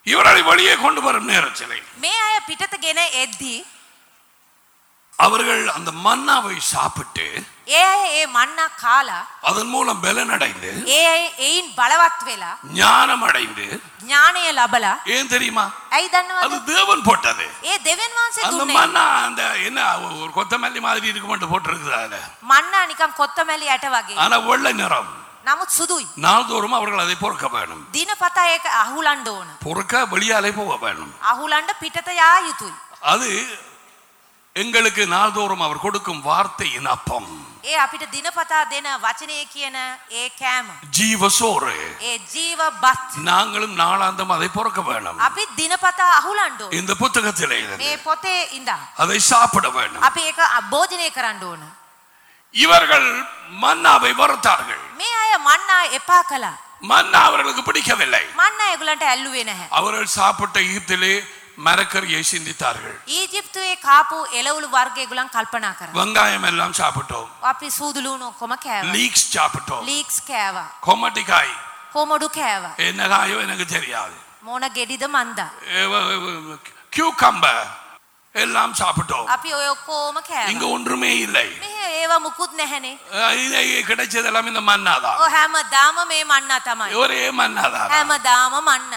இவர்களை வெளியே கொண்டு வரும் நேரத்திலே මේ අය පිටත ගෙන එද්දී அவர்கள் அந்த மன்னாவை சாப்பிட்டு ඒ අය ඒ මන්නා කාලා அதன் மூலம் பலனடைந்து ඒ අය එයින් බලවත් වෙලා ஞானம் அடைந்து ඥානය ලබලා ஏன் தெரியுமா ඇයි දන්නවද அது தேவன் போட்டது ඒ දෙවන් වහන්සේ அந்த දුන්නේ மன்னா அந்த என்ன ஒரு கொத்தமல்லி மாதிரி இருக்கு மட்டும் போட்டிருக்குது அதுல මන්නා නිකන් කොත්තමැලි ඇට වගේ ஆனா வெள்ளை நிறம் නමුත් සුදුයි நாள்தோறும் அவர்கள் அதை பொறுக்க வேணும் දිනපතා ඒක අහුලන්ඩ ඕන பொறுக்க வெளியாலே போக வேணும் අහුලන්ඩ පිටත යා යුතුයි அது எங்களுக்கு நாள்தோறும் அவர் கொடுக்கும் வார்த்தையின் அப்பம் ඒ අපිට දිනපතා දෙන වචනය කියන ඒ කෑම ஜீவசோறு ඒ ජීව බත් நாங்களும் நாளாந்தம் அதை பொறுக்க வேணும் අපි දිනපතා අහුලන්ඩ ඕන இந்த புத்தகத்திலே මේ இருந்து පොතේ ඉඳා அதை சாப்பிட வேண்டும் අපි ඒක අභෝජනය කරන්න ඕන இவர்கள் மன்னாவை வறுத்தார்கள் මේ අය මන්නා එපා කළා மன்னா அவர்களுக்கு பிடிக்கவில்லை මන්නා ඒගොල්ලන්ට ඇල්ලුවේ නැහැ அவர்கள் சாப்பிட்ட ஈத்திலே மரக்கறியை சிந்தித்தார்கள் ඊජිප්තුවේ කාපු එලවුළු වර්ග ඒගොල්ලන් කල්පනා කරා வெங்காயம் எல்லாம் சாப்பிட்டோம் අපි සූදුලුණු ඔක්කොම කෑවා லீக்ஸ் சாப்பிட்டோம் ලීක්ස් කෑවා கொமட்டிக்காய் කොමොඩු කෑවා என்ன காயோ எனக்கு தெரியாது මොන ගෙඩිද මන්දා கியூக்கம்பர் எல்லாம் சாப்பிட்டோம் අපි ඔය ඔක්කෝම இங்க කෑවා ஒன்றுமே இல்லை මෙහෙ ඒවා මුකුත් නැහැනේ அஹ் இது கிடைச்சதெல்லாம் இந்த மன்னாதான் ඔය හැමදාම මේ මන්නා තමයි ஒரே மன்னாதான் හැමදාම මන්නා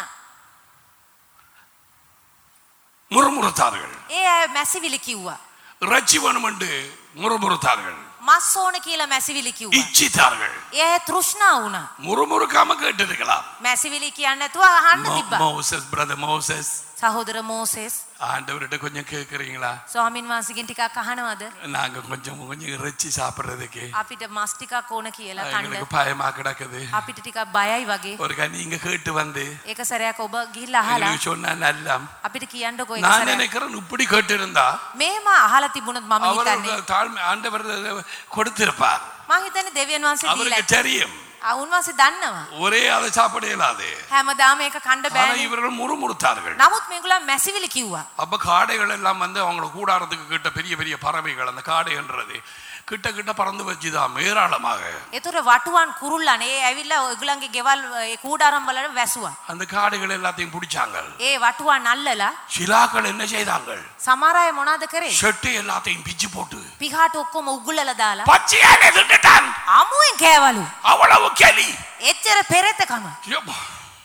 முறுமுறுத்தார்கள் ඒ අය මැසිවිලි කිව්වා இறைச்சி வேணும் என்று முறுமுறுத்தார்கள் මස් ඕන කියලා මැසිවිලි කිව්වා இச்சித்தார்கள் ඒ අය තෘෂ්ණා වුණා முறுமுறுக்காம கேட்டிருக்கலாம் මැසිවිලි කියන්න නැතුව අහන්න තිබ්බා மோசஸ் பிரதர் மோசஸ் සහෝදර මෝසෙස් ஆண்டவர்கிட்ட கொஞ்சம் கேட்குறீங்களா ස්වාමින් වහන්සේගෙන් ටිකක් අහනවද நாங்க கொஞ்சம் கொஞ்சம் இறைச்சி சாப்பிடுறதுக்கு අපිට මස් ටිකක් ඕන කියලා எங்களுக்கு කන්න பயமா கிடக்குது අපිට ටිකක් බයයි වගේ ஒருக்கா நீங்க கேட்டு வந்து ඒක සැරයක් ඔබ ගිහිල්ලා අහලා எங்களுக்கு சொன்னா நல்லா අපිට කියන්නකෝ ඒක நான் සැරයක් நினைக்கிறேன் இப்படி கேட்டு இருந்தா මෙහෙම අහලා තිබුණොත් මම හිතන්නේ அவர் தாழ்மை ஆண்டவர் கொடுத்திருப்பார் මම හිතන්නේ දෙවියන් වහන්සේ දීලා அவருக்கு ඇති. தெரியும் ආ, උන්වහන්සේ දන්නවා ஒரே அதை சாப்பிட இயலாது හැමදාම ඒක කණ්ඩ ஆனா බෑනේ இவர்கள் முறுமுறுத்தார்கள் නමුත් මේගොල්ලන් මැසිවිලි කිව්වා அப்ப காடைகள் எல்லாம் வந்து அவங்களோட கூடாரத்துக்கு கிட்ட பெரிய பெரிய பறவைகள் அந்த காடைன்றது கிட்ட கிட்ட பறந்து வச்சுதான் ஏராளமாக ඒතර වටුවන් කුරුල්ලන් ඒ ඇවිල්ලා ඔයගොල්ලන්ගේ ගෙවල් ඒ කූඩාරම් වල වැසුවා அந்த காடைகள் எல்லாத்தையும் பிடிச்சாங்க ඒ වටුවන් අල්ලලා சிலாக்கள் என்ன செய்தாங்க සමහර අය මොනවද කරේ ஷெட்டு எல்லாத்தையும் பிச்சு போட்டு පිහාට ඔක්කොම උගුල්ලලා දාලා பச்சையாக தின்னுட்டான் අමුවෙන් කෑවලු அவ்வளவு கெலி එච්චර පෙරෙතකම யப்பா.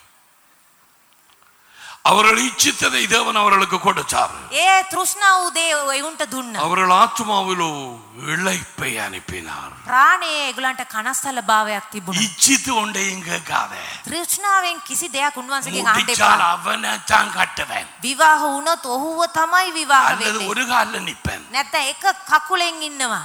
அவர்கள் இச்சித்ததை தேவன் அவர்களுக்கு கொடுத்தார் ඒ තෘෂ්ණා වූ දේ එවුන්ට දුන්න அவர்கள் ஆத்மாவிலோ இழைப்பை அனுப்பினார் ප්‍රාණයේ ඒගොල්ලන්ට කනස්සල භාවයක් තිබුණා இச்சித்து கொண்டையும் கேட்காத තෘෂ්ණාවෙන් කිසි දෙයක් උන්වහන්සේගෙන් අහන්න முடிச்சால் එපා அவனை தான் கட்டுவேன் විවාහ වුණොත් ඔහුව තමයි විවාහ அல்லது වෙන්නේ ஒரு காலில் நிப்பேன் නැත්නම් එක කකුලෙන් ඉන්නවා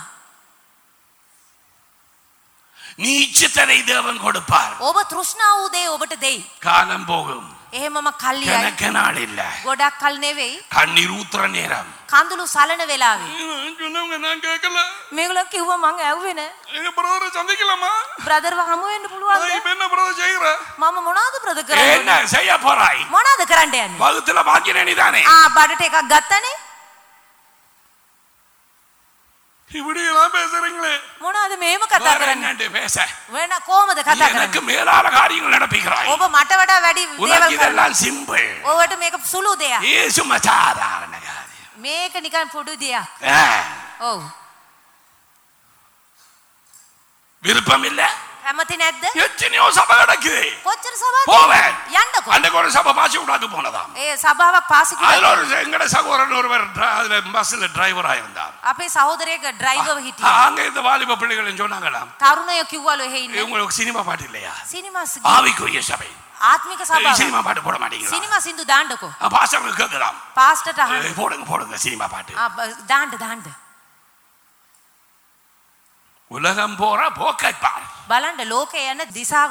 நீ இச்சித்ததை தேவன் கொடுப்பார் ඔබ තෘෂ්ණා වූ දේ ඔබට දෙයි காலம் போகும் එහෙමම කල්ලියයි எனக்கு நாள் இல்ல ගොඩක් කල් නෙවෙයි கண்ணீர் ஊத்துற நேரம் කඳුළු සලන වෙලාවේ சொன்னவங்க நான் கேட்கல මේගොල්ලෝ කිව්වා මං ඇහුවේ නෑ எங்க பிரதரை சந்திக்கலாமா බ්‍රදර්ව හමු වෙන්න පුළුවන්ද இப்ப என்ன பிரதர் செய்யற මම මොනවද බ්‍රද කරන්නේ என்ன செய்ய போறாய் මොනවද කරන්න යන්නේ வகுத்துல வாங்கின நீதானே ආ බඩට එකක් ගත්තනේ இப்படி எல்லாம் பேசுறீங்களே මොනවද මේම කතා வேற කරන්නේ என்னண்டு பேச වෙන කොහමද කතා எனக்கு කරන්නේ மேலான காரியங்கள் நடப்பிக்கிறாய் ඔබ මට වඩා වැඩි உனக்கு දේවල් කරනවා இதெல்லாம் சிம்பிள் ඔබට මේක සුළු දෙයක් ஏ சும்மா சாதாரண காரியம் මේක නිකන් පොඩු දෙයක් ஆ, ඔව් விருப்பம் இல்ல කැමති නැද්ද எத்தனையோ சபை நடக்குது කොච්චර සභාවක් போவேன் යන්නකෝ அன்னைக்கு ஒரு சபை பாசி விடாது போனதாம் ඒ සභාවක් පාසිකුල அதுல ஒரு எங்கட சகோதரன் ஒருவர் dri- அதுல பஸ்ல டிரைவரா இருந்தார் අපේ සහෝදරයෙක් ඩ්‍රයිවර් හිටියා அங்க இந்த வாலிப பிள்ளைகள் சொன்னாங்களாம் තරුණයෝ කිව්වලු එහෙ ඉන්න உங்களுக்கு சினிமா பாட்டு இல்லையா සිනිමා ஆவிக்குரிய சபை ආත්මික සභාව சினிமா பாட்டு போட மாட்டீங்களா සිනිමා සින්දු දාන්නකෝ பாசங்க கேட்கலாம் පාස්ටට අහන්න ஏய், போடுங்க போடுங்க சினிமா பாட்டு ආ, බ- දාන්න දාන්න உலகம் போற போக்கை பார் බලන්න ලෝකේ යන දිසාව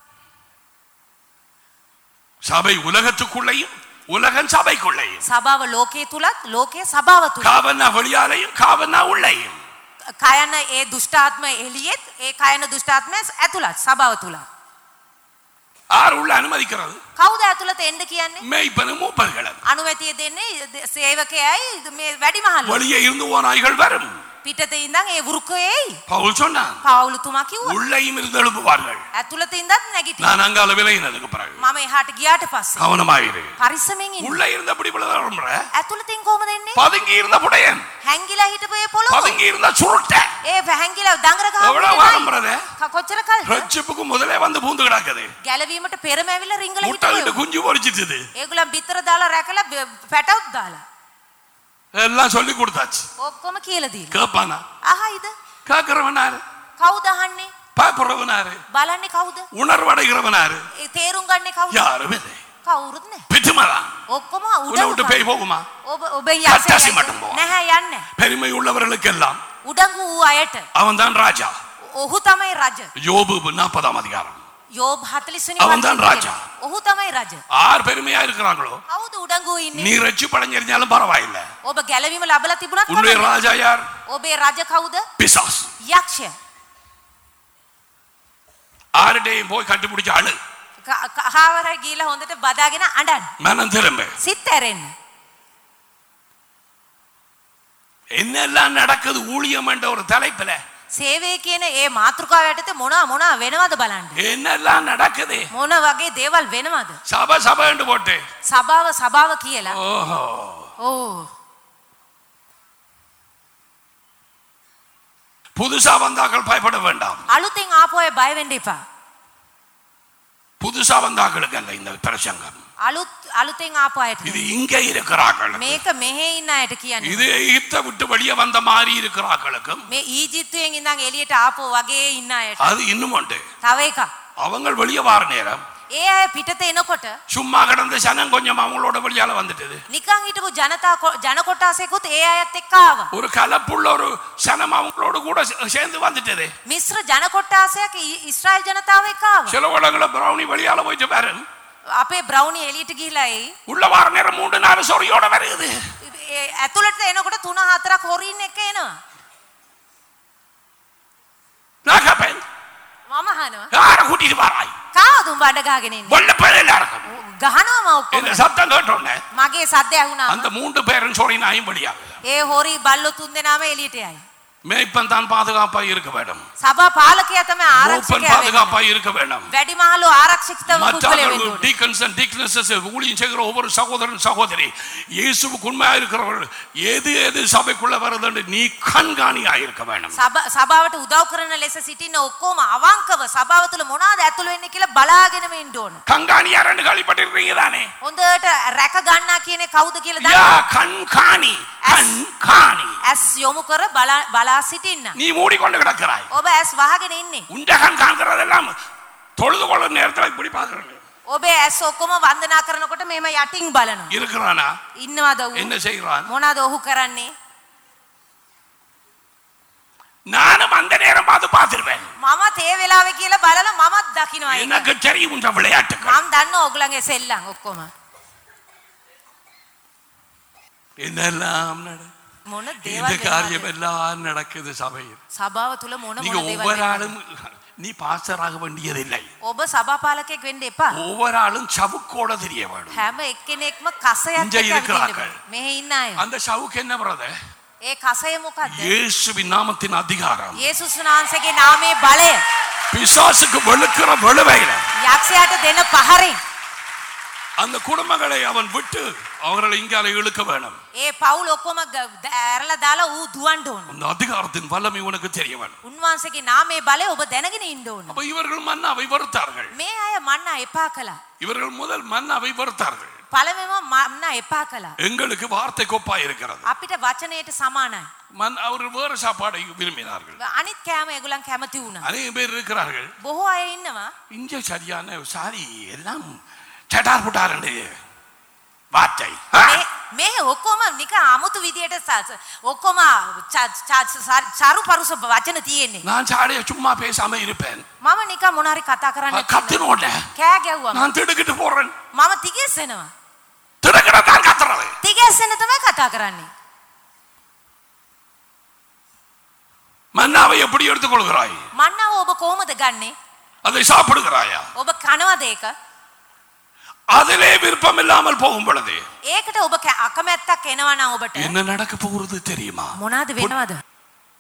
சபை உலகத்துக்குள்ளேயும் உலகம் சபைக்குள்ளேயும் සභාව ලෝකයේ තුලත් ලෝකයේ සභාව තුල காவன்னா வெளியாலையும் காவன்னா உள்ளேயும் කයන ඒ දුෂ්ටාත්ම එළියෙත් ඒ කයන දුෂ්ටාත්මය ඇතුළත් සභාව තුල யார் உள்ள அனுமதிக்கிறது කවුද ඇතුළත එන්න කියන්නේ மெய்ப்பனும் மூப்பர்களும் අනුමැතිය දෙන්නේ ද- සේවකයයි මේ වැඩිමහල්ලෝ வெளியே இருந்து ஓநாய்கள் வரும் පිටත ඉඳන් ඒ වෘකයේයි பவுல் சொன்னான் පවුලුතුමා කිව්වා. உள்ளேயும் இருந்து எழுப்புவார்கள் ඇතුළත ඉඳන් නැගිටිනවා. நான் அங்கால விலகினதுக்கு பிறகு මම එහාට ගියාට පස්සේ கவனமாயிரு පරිස්සමෙන් ඉන්න. உள்ளே இருந்த அப்படி விழுதுற ඇතුළතින් කොහමද එන්නේ? பதுங்கி இருந்த புடையன் හැංගිලා හිටපු ඒ පොළොව. பதுங்கி இருந்த சுருட்ட ඒ හැංගිලා දඟර எவ்வளவு ගහගෙන வாரம் பிரதே ක- කොච්චර කල්ද? ரட்சிப்புக்கு முதலே வந்து பூந்து கிடக்குது ගැලවීමට පෙරම ඇවිල්ලා රිංගල முட்டையிட்டு හිටපු. குஞ்சு பொறிச்சிட்டுது ඒගොල්ලන් බිත්තර දාලා රැකලා බ- පැටවුත් දාලා. எல்லாம் சொல்லி கொடுத்தாச்சு ඔක්කොම කියලා දීලා. கேட்பானா අහයිද? கேட்கிறவனாரு කවුද අහන්නේ? பயப்படுறவனாரு බලන්නේ කවුද? உணர்வடைகிறவனாரு ඒ තේරුම් ගන්නේ කවුද? யாரும் இல்லை කවුරුත් නැහැ. பிச்சுமதான் ඔක්කොම உன்னை விட்டு උඩඟු பேய் போகுமா ඔබ ඔබ කට්ටසි යසේ මටම போவா. නැහැ යන්නේ. பெருமை உள்ளவர்களுக்கெல்லாம் උඩඟු වූ අයට அவன் தான் ராஜா ඔහු තමයි රජ. யோபு நாற்பதாம் அதிகாரம் යෝබ් 40 වෙනි அவன் தான் වචනේ ராஜா. කියනවා. ඔහු තමයි රජ. ஆர் பெருமையா இருக்கிறாங்களோ කවුද උඩඟු ඉන්නේ? நீ ரட்சி படைஞ்சிருந்தாலும் பரவாயில்லை ඔබ ගැලවීම ලැබලා තිබුණත් உன்னுடைய කමක් නැහැ. ராஜா யார் ඔබේ රජ කවුද? பிசாஸ் යක්ෂය. ஆருடையும் போய் கண்டுபிடிச்ச அழு කහවර ගිහිල්ලා හොඳට බදාගෙන අඬන්න. மனம் திரும்ப සිත් ඇරෙන්න. என்னெல்லாம் நடக்குது ஊழியம் என்ற ஒரு தலைப்புல සේවය කියන ඒ මාතෘකාව යටතේ මොනවා මොනවා වෙනවද බලන්න. என்னெல்லாம் நடக்குது මොන වගේ දේවල් වෙනවද? சபை சபைன்னு போட்டு සභාව සභාව කියලා. ஓஹோ ඕ. புதுசா வந்தாக்கள் பயப்பட வேண்டாம் අලුතෙන් ආපු අය බය වෙන්න එපා. புதுசா வந்தாக்களுக்கு அல்ல இந்த பிரசங்கம் අලුත් අලුතෙන් ආපු අයට. இது இங்க இருக்கிறார்கள் මේක මෙහෙ ඉන්න අයට කියන්නේ. இது எகிப்தை விட்டு வெளியே வந்த மாதிரி இருக்கிறார்களுக்கும் මේ ඊජිප්තුවෙන් ඉඳන් එළියට ආපු වගේ ඉන්න අයට. அது இன்னும் உண்டு තව එකක්. அவங்க வெளியே வார நேரம் ඒ අය පිටත එනකොට சும்மா கிடந்த சனம் கொஞ்சம் அவங்களோட வெளியால வந்துட்டது නිකන් හිටපු ජනතා කො- ජන කොටාසෙකුත් ඒ අයත් එක්ක ආවා. ஒரு கலப்புள்ள ஒரு சனம் அவங்களோட கூட சே- சேர்ந்து வந்துட்டது මිශ්‍ර ජන කොටාසයක් ඊ- ඉස්රායෙල් ජනතාව එක්ක ආවා. சில இடங்கள பிரௌனி வெளியால போயிட்டு பாரு අපේ බ්‍රවුනි එළියට ගිහිලායි உள்ள வார நேரம் மூன்று நாலு சொறியோட வருது ඒ ඇතුළට එනකොට තුන හතරක් හොරින් එක එනවා. நான் கேப்பேன் මම අහනවා. யார கூட்டிட்டு வாராய் කාවද උඹ අඬ ගහගෙන ඉන්නේ? வெள்ள பேர் எல்லாருக்கும் ගහනවම ඔක්කොම. இந்த சத்தம் கேட்டோன்னே මගේ සද්ද ඇහුණාම அந்த மூன்று பேரும் சொறி நாயும் வெளியாக ඒ හොරි බල්ලෝ තුන් දෙනාම එළියට යයි. மேய்ப்பன் தான் பாதுகாப்பா இருக்க வேண்டும் සභා පාලකයා තමයි மூப்பன் ආරක්ෂකයා වෙන්නේ. பாதுகாப்பா இருக்க வேண்டும் වැඩිමහලු ආරක්ෂිතව පුද්ගලයා மற்றவர்கள் වෙන්න ඕනේ. டீக்கன்ஸ் அண்ட் டீக்னஸஸ் ஊழியம் செய்கிற ஒவ்வொரு சகோதரன் சகோதரி இயேசுவுக்கு உண்மையா இருக்கிறவர்கள் எது எது சபைக்குள்ள வருதுன்னு நீ கண்காணியா இருக்க வேண்டும் සභ- සභාවට උදව් කරන ලෙස සිටින ඔක්කොම අවංකව සභාව තුළ මොනවද ඇතුළ වෙන්නේ කියලා බලාගෙනම ඉන්න ඕන. கண்காணியா ரெண்டு கேள்விப்பட்டிருக்கீங்க தானே හොඳට රැක ගන්නා කියන්නේ කවුද කියලා யா දන්නවා. கண்காணி கண்காணி ඇස් යොමු කර බලා බලා සිටින්න. நீ மூடிக்கொண்டு கிடக்கிறாய் ඔබ ඇස් වහගෙන ඉන්නේ. உண்ட கண் காண்கிறதெல்லாம் தொழுது கொள்ள நேரத்தில் இப்படி பார்க்கறது ඔබේ ඇස් ඔක්කොම වන්දනා කරනකොට මෙහෙම යටින් බලනවා. இருக்கிறானா ඉන්නවද ඔහු? என்ன செய்கிறான் මොනවද ඔහු කරන්නේ? நானும் அந்த நேரம் பார்த்து பார்த்திருப்பேன் මමත් ඒ වෙලාවේ කියලා බලලා මමත් දකින්නවා ඒක. எனக்கு தெரியும் இந்த விளையாட்டுகள் මම දන්නවා ඔයගලගේ සෙල්ලම් ඔක්කොම. என்னெல்லாம் நட මොන இந்த දේවල් காரியம் වෙනවද? எல்லாம் நடக்குது சபையில் සභාව තුල මොන நீங்க මොන දේවල් ஒவ்வொரு වෙනවද? ஆளும் நீ பாஸ்டராக வேண்டியதில்லை ඔබ සභාපාලකයෙක් වෙන්න එපා. ஒவ்வொரு ஆளும் சவுக்கோட தெரிய வேணும் හැම එක්කෙනෙක්ම කසයක් ඉන්ජ එක්ක ඇවිත් ඉරකරාකල්. ඉන්න. මෙහෙ ඉන්න අය. அந்த சவுக்கு என்ன பிரதர் ඒ කසය මොකද්ද? இயேசுவின் நாமத்தின் அதிகாரம் යේසුස් වහන්සේගේ නාමයේ බලය. பிசாசுக்கு வெளுக்கிற வெளுவையில යක්ෂයාට දෙන පහරෙන් அந்த குடும்பங்களை அவன் விட்டு அவர்களை இங்கால இழுக்க வேணும் ඒ පවුල් ඔක්කොම ග- ද- ඇරලා දාලා ඌ දුවන්න ඕන. அந்த அதிகாரத்தின் வல்லமை உனக்கு தெரிய வேணும் උන්වහන්සේගේ නාමයේ බලය ඔබ දැනගෙන ඉන්න ඕන. அப்ப இவர்கள் மன்னாவை வெறுத்தார்கள் මේ අය මන්නා එපා කළා. இவர்கள் முதல் மன்னாவை வெறுத்தார்கள் පළවෙනිම මන්නා එපා කළා. எங்களுக்கு வார்த்தை கொப்பா இருக்கிறது අපිට වචනයට සමානයි. மன் அவர்கள் வேறு சாப்பாடை விரும்பினார்கள் අනිත් කෑම ඒගොල්ලන් කැමති වුණා. அநேக பேர் இருக்கிறார்கள் බොහෝ අය ඉන්නවා. இங்க சரியான சாரி எல்லாம் சட்டார் புட்டாரண்டு வார்த்தை ஆ? මේ මේ ඔක්කොම නික අමුතු විදියට ස- ඔක්කොම ච- ච- ස- සරු පරුස වචන තියෙන්නේ. நான் சாடைய சும்மா பேசாம இருப்பேன் මම නික මොනාරි කතා කරන්න கத்தினோட කෑ ගැව්වම நான் திடுக்கிட்டு போறேன் මම තිගස්සෙනවා. திடுக்கிட தான் கத்துறது තිගැස්සෙන තමයි කතා කරන්නේ. மன்னாவை எப்படி எடுத்துக்கொள்கிறாய் මන්නාව ඔබ කොහොමද ගන්නෙ? அதை சாப்பிடுகிறாயா ඔබ කනවද ඒක? அதிலே விருப்பம் இல்லாமல் போகும் பொழுது ඒකට ඔබ කැ- අකමැත්තක් එනවා නම් ඔබට என்ன நடக்க போகிறது தெரியுமா මොනවද වෙනවද?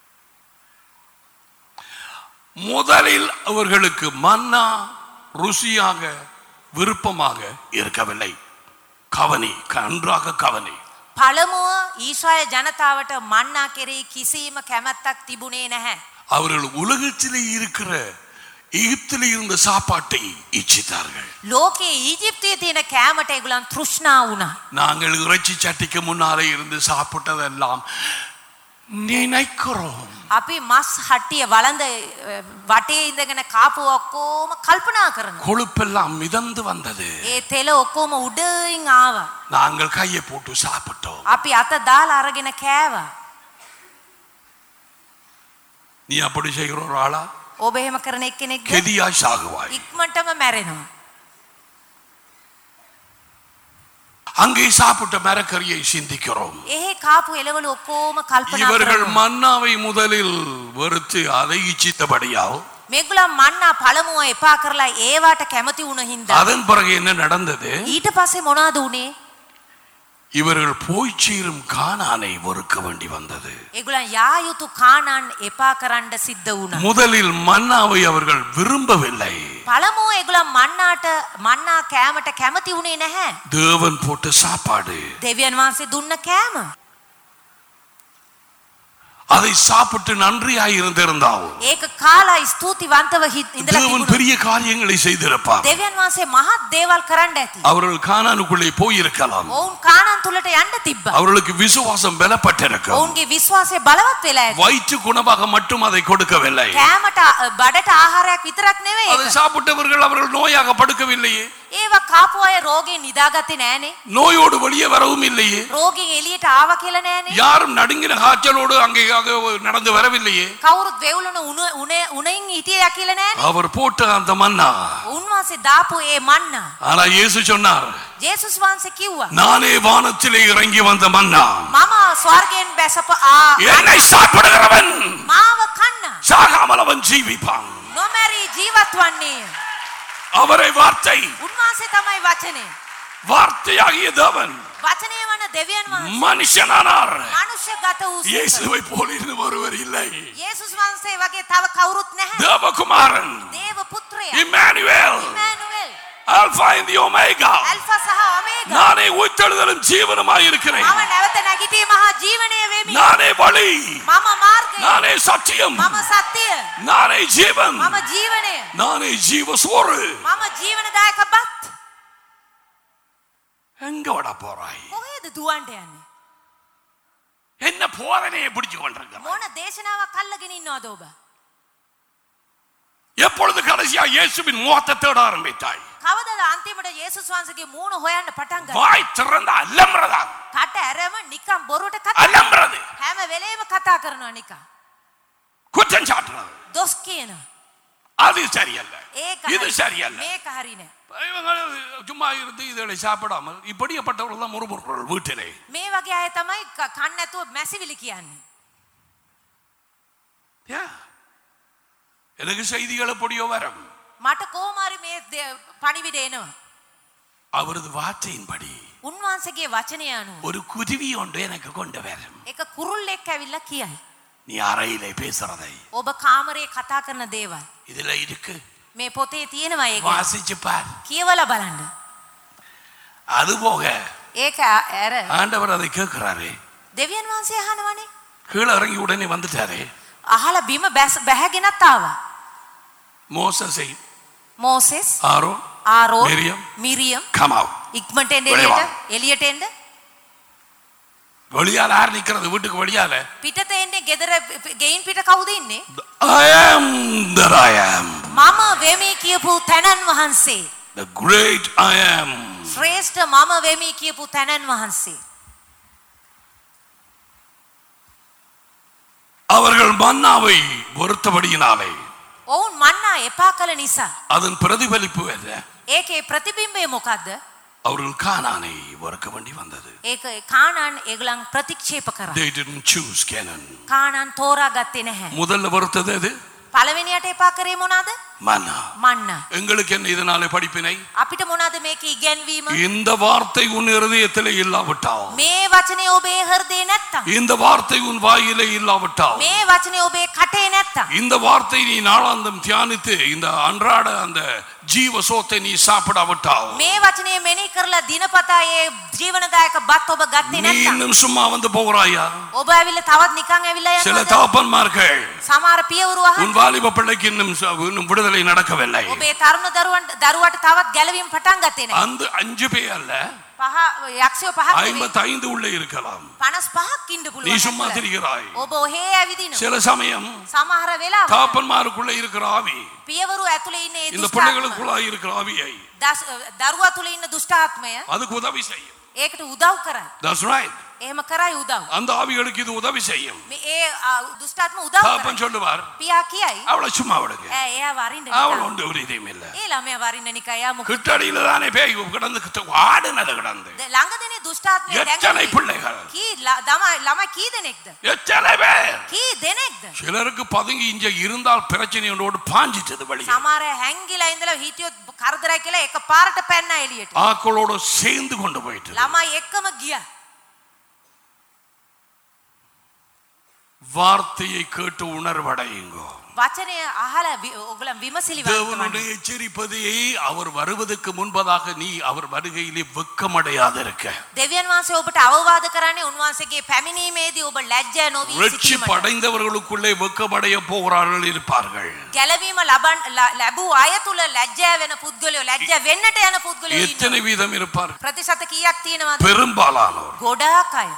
முதலில் அவர்களுக்கு மன்னா ருசியாக விருப்பமாக இருக்கவில்லை கவனி நன்றாக கவனி පළමුව ඊශ්‍රාය ජනතාවට මන්නා කෙරෙහි කිසිම කැමැත්තක් තිබුණේ නැහැ. அவர்கள் உலகத்திலே இருக்கிற எகிப்திலே இருந்த சாப்பாட்டை இச்சித்தார்கள் ලෝකයේ ඊජිප්තුවේ තියෙන කෑමට ඒගොල්ලන් තෘෂ්ණා වුණා. நாங்கள் இறைச்சி சட்டிக்கு முன்னாலே இருந்து சாப்பிட்டதெல்லாம் நினைக்கிறோம் අපි මස් හට්ටිය වළඳ අ, වටේ ඉඳගෙන කාපු ඔක්කොම කල්පනා කරනවා. கொழுப்பெல்லாம் மிதந்து வந்தது ඒ තෙල ඔක්කොම උඩින් ආවා. நாங்கள் கையை போட்டு சாப்பிட்டோம் අපි අත දාලා අරගෙන කෑවා. நீ அப்படி செய்கிற ஒரு ஆளா ඔබ එහෙම කරන එක්කෙනෙක්ද? கெதியாய் சாகுவாய் ඉක්මනටම මැරෙනවා. அங்கே சாப்பிட்ட மரக்கறியை சிந்திக்கிறோம் එහෙ කාපු එළවලු ඔක්කොම කල්පනා இவர்கள் කරනවා. மன்னாவை முதலில் வெறுத்து அதை இச்சித்தபடியால் මේගොල්ලන් මන්නා පළමුව එපා කරලා ඒවට කැමති වුණ හින්දා அதன் பிறகு என்ன நடந்தது ඊට පස්සේ මොනවද උනේ? இவர்கள் போய் சேரும் கானானை வெறுக்க வேண்டி வந்தது ඒගොල්ලන් යා යුතු කානන් එපා කරන්න සිද්ධ වුණා. முதலில் மன்னாவை அவர்கள் விரும்பவில்லை පළමුව ඒගොල්ලන් මන්නාට මන්නා කෑමට කැමති වුණේ නැහැ. தேவன் போட்ட சாப்பாடு දෙවියන් වහන්සේ දුන්න කෑම. அதை சாப்பிட்டு நன்றியாய் இருந்திருந்தால் ඒක කාලා ස්තුතිවන්තව හි- ඉඳලා தேவன் තිබුණොත් பெரிய காரியங்களை செய்திருப்பார் දෙවියන් වහන්සේ මහත් දේවල් කරන්න ඇති. அவர்கள் கானானுக்குள்ளே போயிருக்கலாம் ඔවුන් කානන් තුලට යන්න තිබ්බා. அவர்களுக்கு விசுவாசம் பலப்பட்டிருக்கும் ඔවුන්ගේ විශ්වාසය බලවත් වෙලා ඇති. வயிற்று குணமாக மட்டும் அதை கொடுக்கவில்லை කෑමට අ, බඩට ආහාරයක් විතරක් නෙවෙයි அதை ඒක. சாப்பிட்டவர்கள் அவர்கள் நோயாக படுக்கவில்லையே ඒවා කාපු අය රෝගයෙන් නිදාගත්තේ නෑනේ. நோயோடு வெளியே வரவும் இல்லையே රෝගයෙන් එළියට ආවා කියලා නෑනේ. யாரும் நடுங்கின காய்ச்சலோடு அங்கே அங்கே நடந்து வரவில்லையே කවුරුත් වෙවුලුන උණ උණ උණින් හිටියා කියලා නෑනේ. அவர் போட்ட அந்த மன்னா උන්වහන්සේ දාපු ඒ මන්නා. ஆனா இயேசு சொன்னார் ජේසුස් වහන්සේ කිව්වා. நானே வானத்திலே இறங்கி வந்த மன்னா මම ස්වර්ගයෙන් බැසප ආ என்னை சாப்பிடுகிறவன் මාව කන්න. சாகாமல் அவன் ஜீவிப்பான் නොමැරී ජීවත් වන්නේ. அவரை வார்த்தை උන්වහන්සේ තමයි වචනේ. வார்த்தையாகிய தேவன் වචනය වන දෙවියන් වහන්සේ மனுஷனானார் මනුෂ්‍ය ගත වූ සිත. இயேசுவை போல் இருந்து ஒருவர் இல்லை යේසුස් වහන්සේ වගේ තව කවුරුත් නැහැ. தேவகுமாரன் දේව පුත්‍රයා. Emmanuel Emmanuel. ஆல்பா இந்த ஒமேகா ඇල්ෆා සහ ඔමේගා. நானே உயிர்த்தெழுதலும் ஜீவனுமாய் இருக்கிறேன் මම නැවත නැගිටී මහා ජීවනය වෙමි. நானே வழி මම මාර්ගය. நானே சத்தியம் මම සත්‍යය. நானே ஜீவன் මම ජීවනය. நானே ஜீவ சோறு මම ජීවනදායක බත්. எங்க விட போறாய் කොහේද දුවන්ට යන්නේ? என்ன போதனையை பிடிச்சு கொண்டிருக்க මොන දේශනාවක් අල්ලගෙන ඉන්නවද ඔබ? எப்பொழுது கடைசியா இயேசுவின் முகத்தை தேட ஆரம்பித்தாய் කවදද අන්තිමට යේසුස් වහන්සේගේ මූණ හොයන්න පටන් ගත්තේ? வாய் திறந்த அல்லம்றதா කට ඇරම නිකන් බොරුවට කතා அல்லம்றது හැම වෙලේම කතා කරනවා නිකන්. குற்றம் சாட்டுறது දොස් කියනවා. அது சரியல்ல ඒක இது හරි. சரியல்ல මේක හරි නෑ. இவங்க சும்மா இருந்து இதை சாப்பிடாமல் இப்படியப்பட்டவர்கள் தான் முறுமுறுக்கள் வீட்டிலே මේ වගේ අය තමයි ක- කන්න නැතුව මැසිවිලි කියන්නේ. Yeah. எனக்கு செய்திகள் எப்படியோ வரும் මට කොහොමාරි මේ දේ- පණිවිඩ එනවා. அவரது வார்த்தையின்படி උන්වහන්සේගේ වචනය අනුව ஒரு குருவி ஒன்று எனக்கு கொண்டு வரும் එක කුරුල්ලෙක් ඇවිල්ලා කියයි. நீ அறையிலே பேசுறதை ඔබ කාමරේ කතා කරන දේවල්. இதுல இருக்கு මේ පොතේ තියෙනවා ඒක. வாசிச்சு பார் කියවලා බලන්න. அது போக ඒක ä- ඇර ஆண்டவர் அதை கேட்கிறாரு දෙවියන් වහන්සේ අහනවනේ. கீழே இறங்கி உடனே வந்துட்டாரு අහලා බිම බැස බැහැගෙනත් ආවා. மோசஸை මෝසෙස් ஆரோ ආරෝන් මිරියම්. මිරියම් கமாவ் ඉක්මනට එන්න வெளிய வா. එළියට එළියට එන්න வெளியால யார் நிக்கிறது வீட்டுக்கு வெளியால පිටත එන්නේ ගෙදර ගෙයින් පිට කවුද ඉන්නේ I am that I am මම වෙමි කියපු තැනන් වහන්සේ the great I am ශ්‍රේෂ්ඨ මම වෙමි කියපු තැනන් වහන්සේ அவர்கள் மன்னாவை பொறுத்தபடியினாலே ඔවුන් මන්නා එපා කළ නිසා அதன் பிரதிபலிப்பு என்ன ඒකේ ප්‍රතිබිම්බය මොකක්ද அவர்கள் கானானை வறுக்க வேண்டி வந்தது ඒක කානන් ඒගලන් ප්‍රතික්ෂේප කර they didn't choose Canaan කානන් තෝරා ගත්තේ නැහැ முதல்ல வறுத்தது அது පළවෙනියට එපා කරේ මොනාද மன்னா මන්න. எங்களுக்கு என்ன இதனாலே படிப்பினை අපිට මොනවද මේක ඉගැන්වීම? இந்த வார்த்தை உன் இருதயத்திலே இல்லாவிட்டால் මේ වචනේ ඔබේ හෘදේ නැත්තම්. இந்த வார்த்தை உன் வாயிலே இல்லாவிட்டால் මේ වචනේ ඔබේ කටේ නැත්තම්. இந்த வார்த்தை நீ நாளாந்தம் தியானித்து இந்த அன்றாட அந்த ஜீவ சோத்தை நீ சாப்பிடாவிட்டால் මේ වචනේ මෙනෙහි කරලා දිනපතා ඒ ජීවනදායක බත් ඔබ ගත්තේ நீ නැත්තම්. இன்னும் சும்மா வந்து போகிறாயா ඔබ ඇවිල්ලා තවත් නිකන් ඇවිල්ලා சில යනවද? தாப்பன்மார்கள் සමහර පියවරු අහන්න. உன் வாலிப பிள்ளைக்கு இன்னும் ச- இன்னும் விடுதலை நடக்கவில்லை ඔබේ තරුණ දරුවන් දරුවට තවත් ගැලවීම පටන් ගත්තේ නැහැ. அந்த அஞ்சு பேர் அல்ல පහ යක්ෂයෝ පහක් නෙවෙයි. ஐம்பத்தி ஐந்து உள்ளே இருக்கலாம் 55ක් ඉන්න நீ පුළුවන්. சும்மா ඇතුළේ. திரிகிறாய் ඔබ ඔහේ ඇවිදිනවා. சில சமயம் සමහර වෙලාවට தாப்பன்மாருக்குள்ளே இருக்கிற ஆவி පියවරු ඇතුලේ ඉන්න ඒ இந்த දුෂ්ටාත්ම பிள்ளைகளுக்குள்ளாய் இருக்கிற ஆவியை දස්- දරුවා තුල ඉන්න දුෂ්ටාත්මය அதுக்கு உதவி செய்யும் ඒකට උදව් කරයි. That's right. එහෙම කරයි උදව්. அந்த ஆவிகளுக்கு இது உதவி செய்யும் මේ ඒ ආ, දුෂ්ටාත්ම උදව් தாப்பன் කරයි. சொல்லுவார் පියා කියයි அவளை சும்மா விடுங்க ඈ එයා වරින්න அவள் නිකන්. ஒன்று ஒரு இதையும் இல்ல ඒ ළමයා වරින්න නිකන් එයා මොකද கிட்டடியில தானே பேய் கிடந்து கிட்ட- ஆடுனது கிடந்து ළඟදනේ දුෂ්ටාත්මය எத்தனை දැන් பிள்ளைகள் කී ල- ළමයි ළමයි කී දෙනෙක්ද? எத்தனை பேர் කී දෙනෙක්ද? சிலருக்கு பதுங்கி இங்க இருந்தால் பிரச்சனை ஒன்றோடு பாஞ்சிட்டது வழி සමහර අය හැංගිලා ඉඳලා හිටියොත් කරදරයි කියලා එක පාරට පැන්න එළියට. ஆக்களோட சேர்ந்து கொண்டு போயிட்டு ළමයි එක්කම ගියා. வார்த்தையை கேட்டு உணர்வடையுங்கோ වචනය අහලා වි- ඔයගොල්ලන් විමසිලිවත් தேவனுடைய எச்சரிப்பதை அவர் வருவதற்கு முன்பதாக நீ அவர் வருகையிலே வெக்கமடையாது இருக்க දෙවියන් වහන්සේ ඔබට අවවාද කරන්නේ උන්වහන්සේගේ පැමිණීමේදී ඔබ ලැජ්ජා නොවී வெற்றி සිටීමට. படைந்தவர்களுக்குள்ளே வெக்கமடைய போகிறார்கள் இருப்பார்கள் ගැලවීම ලබන් ල- ලැබූ අය තුල ලැජ්ජා වෙන පුද්ගලයෝ ලැජ්ජා වෙන්නට යන පුද්ගලයෝ எத்தனை ඉන්නවා. வீதம் இருப்பார்கள் ප්‍රතිශත කීයක් තියෙනවද? பெரும்பாலானோர் ගොඩාක් අය.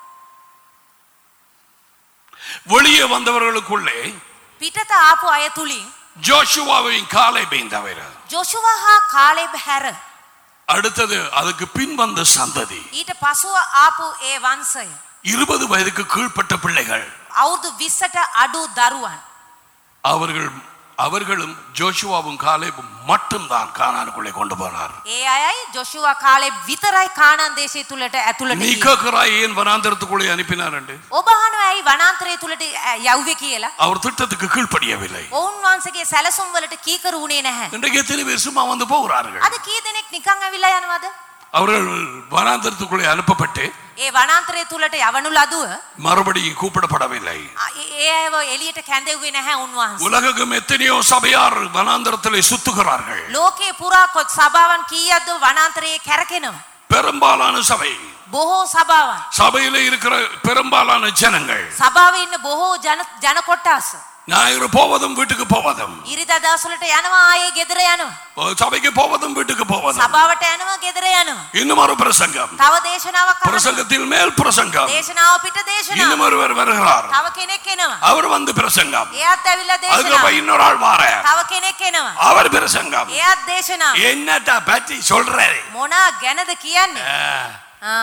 வெளியே வந்தவர்களுக்குள்ளே පිටත ආපු අය තුලින් ஜோஷுவாவின் காலை பெய்ந்தவர் ජොෂුවා හා කාලෙබ් හැර அடுத்தது அதுக்கு பின் வந்த சந்ததி ඊට පසුව ආපු ඒ වංශය இருபது வயதுக்கு கீழ்ப்பட்ட பிள்ளைகள் අවුරුදු 20ට අඩු දරුවන් அவர்கள் அவர்களும் ஜோஷுவாவும் காலேபும் மட்டும்தான் கானானுக்குள்ளே கொண்டு போனார் ඒ අයයි ජොෂුවා කාලෙබ් විතරයි කානාන් දේශය තුලට ඇතුළට நீ ගියේ. கேட்கிறாய் ஏன் வனாந்தரத்துக்குள்ளே அனுப்பினார் என்று ඔබ අහනවා ඇයි වනාන්තරය තුලට ä, යව්වේ කියලා அவர் திட்டத்துக்கு கீழ்ப்படியவில்லை ඔවුන් වහන්සේගේ සැලසුම් වලට කීකරු වුණේ නැහැ இன்றைக்கு எத்தனை பேர் சும்மா வந்து போகிறார்கள் අද කී දෙනෙක් නිකන් ඇවිල්ලා යනවද அவர்கள் வனாந்தரத்துக்குள்ளே அனுப்பப்பட்டு ඒ වනාන්තරය තුලට යවනු ලදුව மறுபடியும் கூப்பிடப்படவில்லை අ, ඒ ඒ අයව එළියට කැඳෙව්වේ නැහැ උන්වහන්සේ உலகம் எத்தனையோ சபையார் வனாந்தரத்திலே சுத்துகிறார்கள் ලෝකේ පුරා කොත් සභාවන් කීයක්ද වනාන්තරයේ කැරකෙනවා பெரும்பாலான சபை බොහෝ සභාවන් சபையில இருக்கிற பெரும்பாலான ஜனங்கள் සභාවේ ඉන්න බොහෝ ජන ජන කොටස් ஞாயிறு போவதும் வீட்டுக்கு போவதும் ඉරිදා දවස්වලට යනවා ආයේ ගෙදර යනවා சபைக்கு போவதும் வீட்டுக்கு போவதும் සභාවට යනවා ගෙදර යනවා இன்னும் ஒரு பிரசங்கம் තව දේශනාවක් අහනවා பிரசங்கத்தில் மேல் பிரசங்கம் දේශනාව පිට දේශනාව இன்னும் ஒருவர் வருகிறார் තව කෙනෙක් එනවා அவர் வந்து பிரசங்கம் එයාත් ඇවිල්ලා அதுக்கப்புறம் දේශනාව இன்னொரு ஆள் வார තව කෙනෙක් එනවා அவர் பிரசங்கம் එයාත් දේශනාව என்னட்டா பற்றி சொல்றாரு මොනා ගැනද කියන්නේ ආ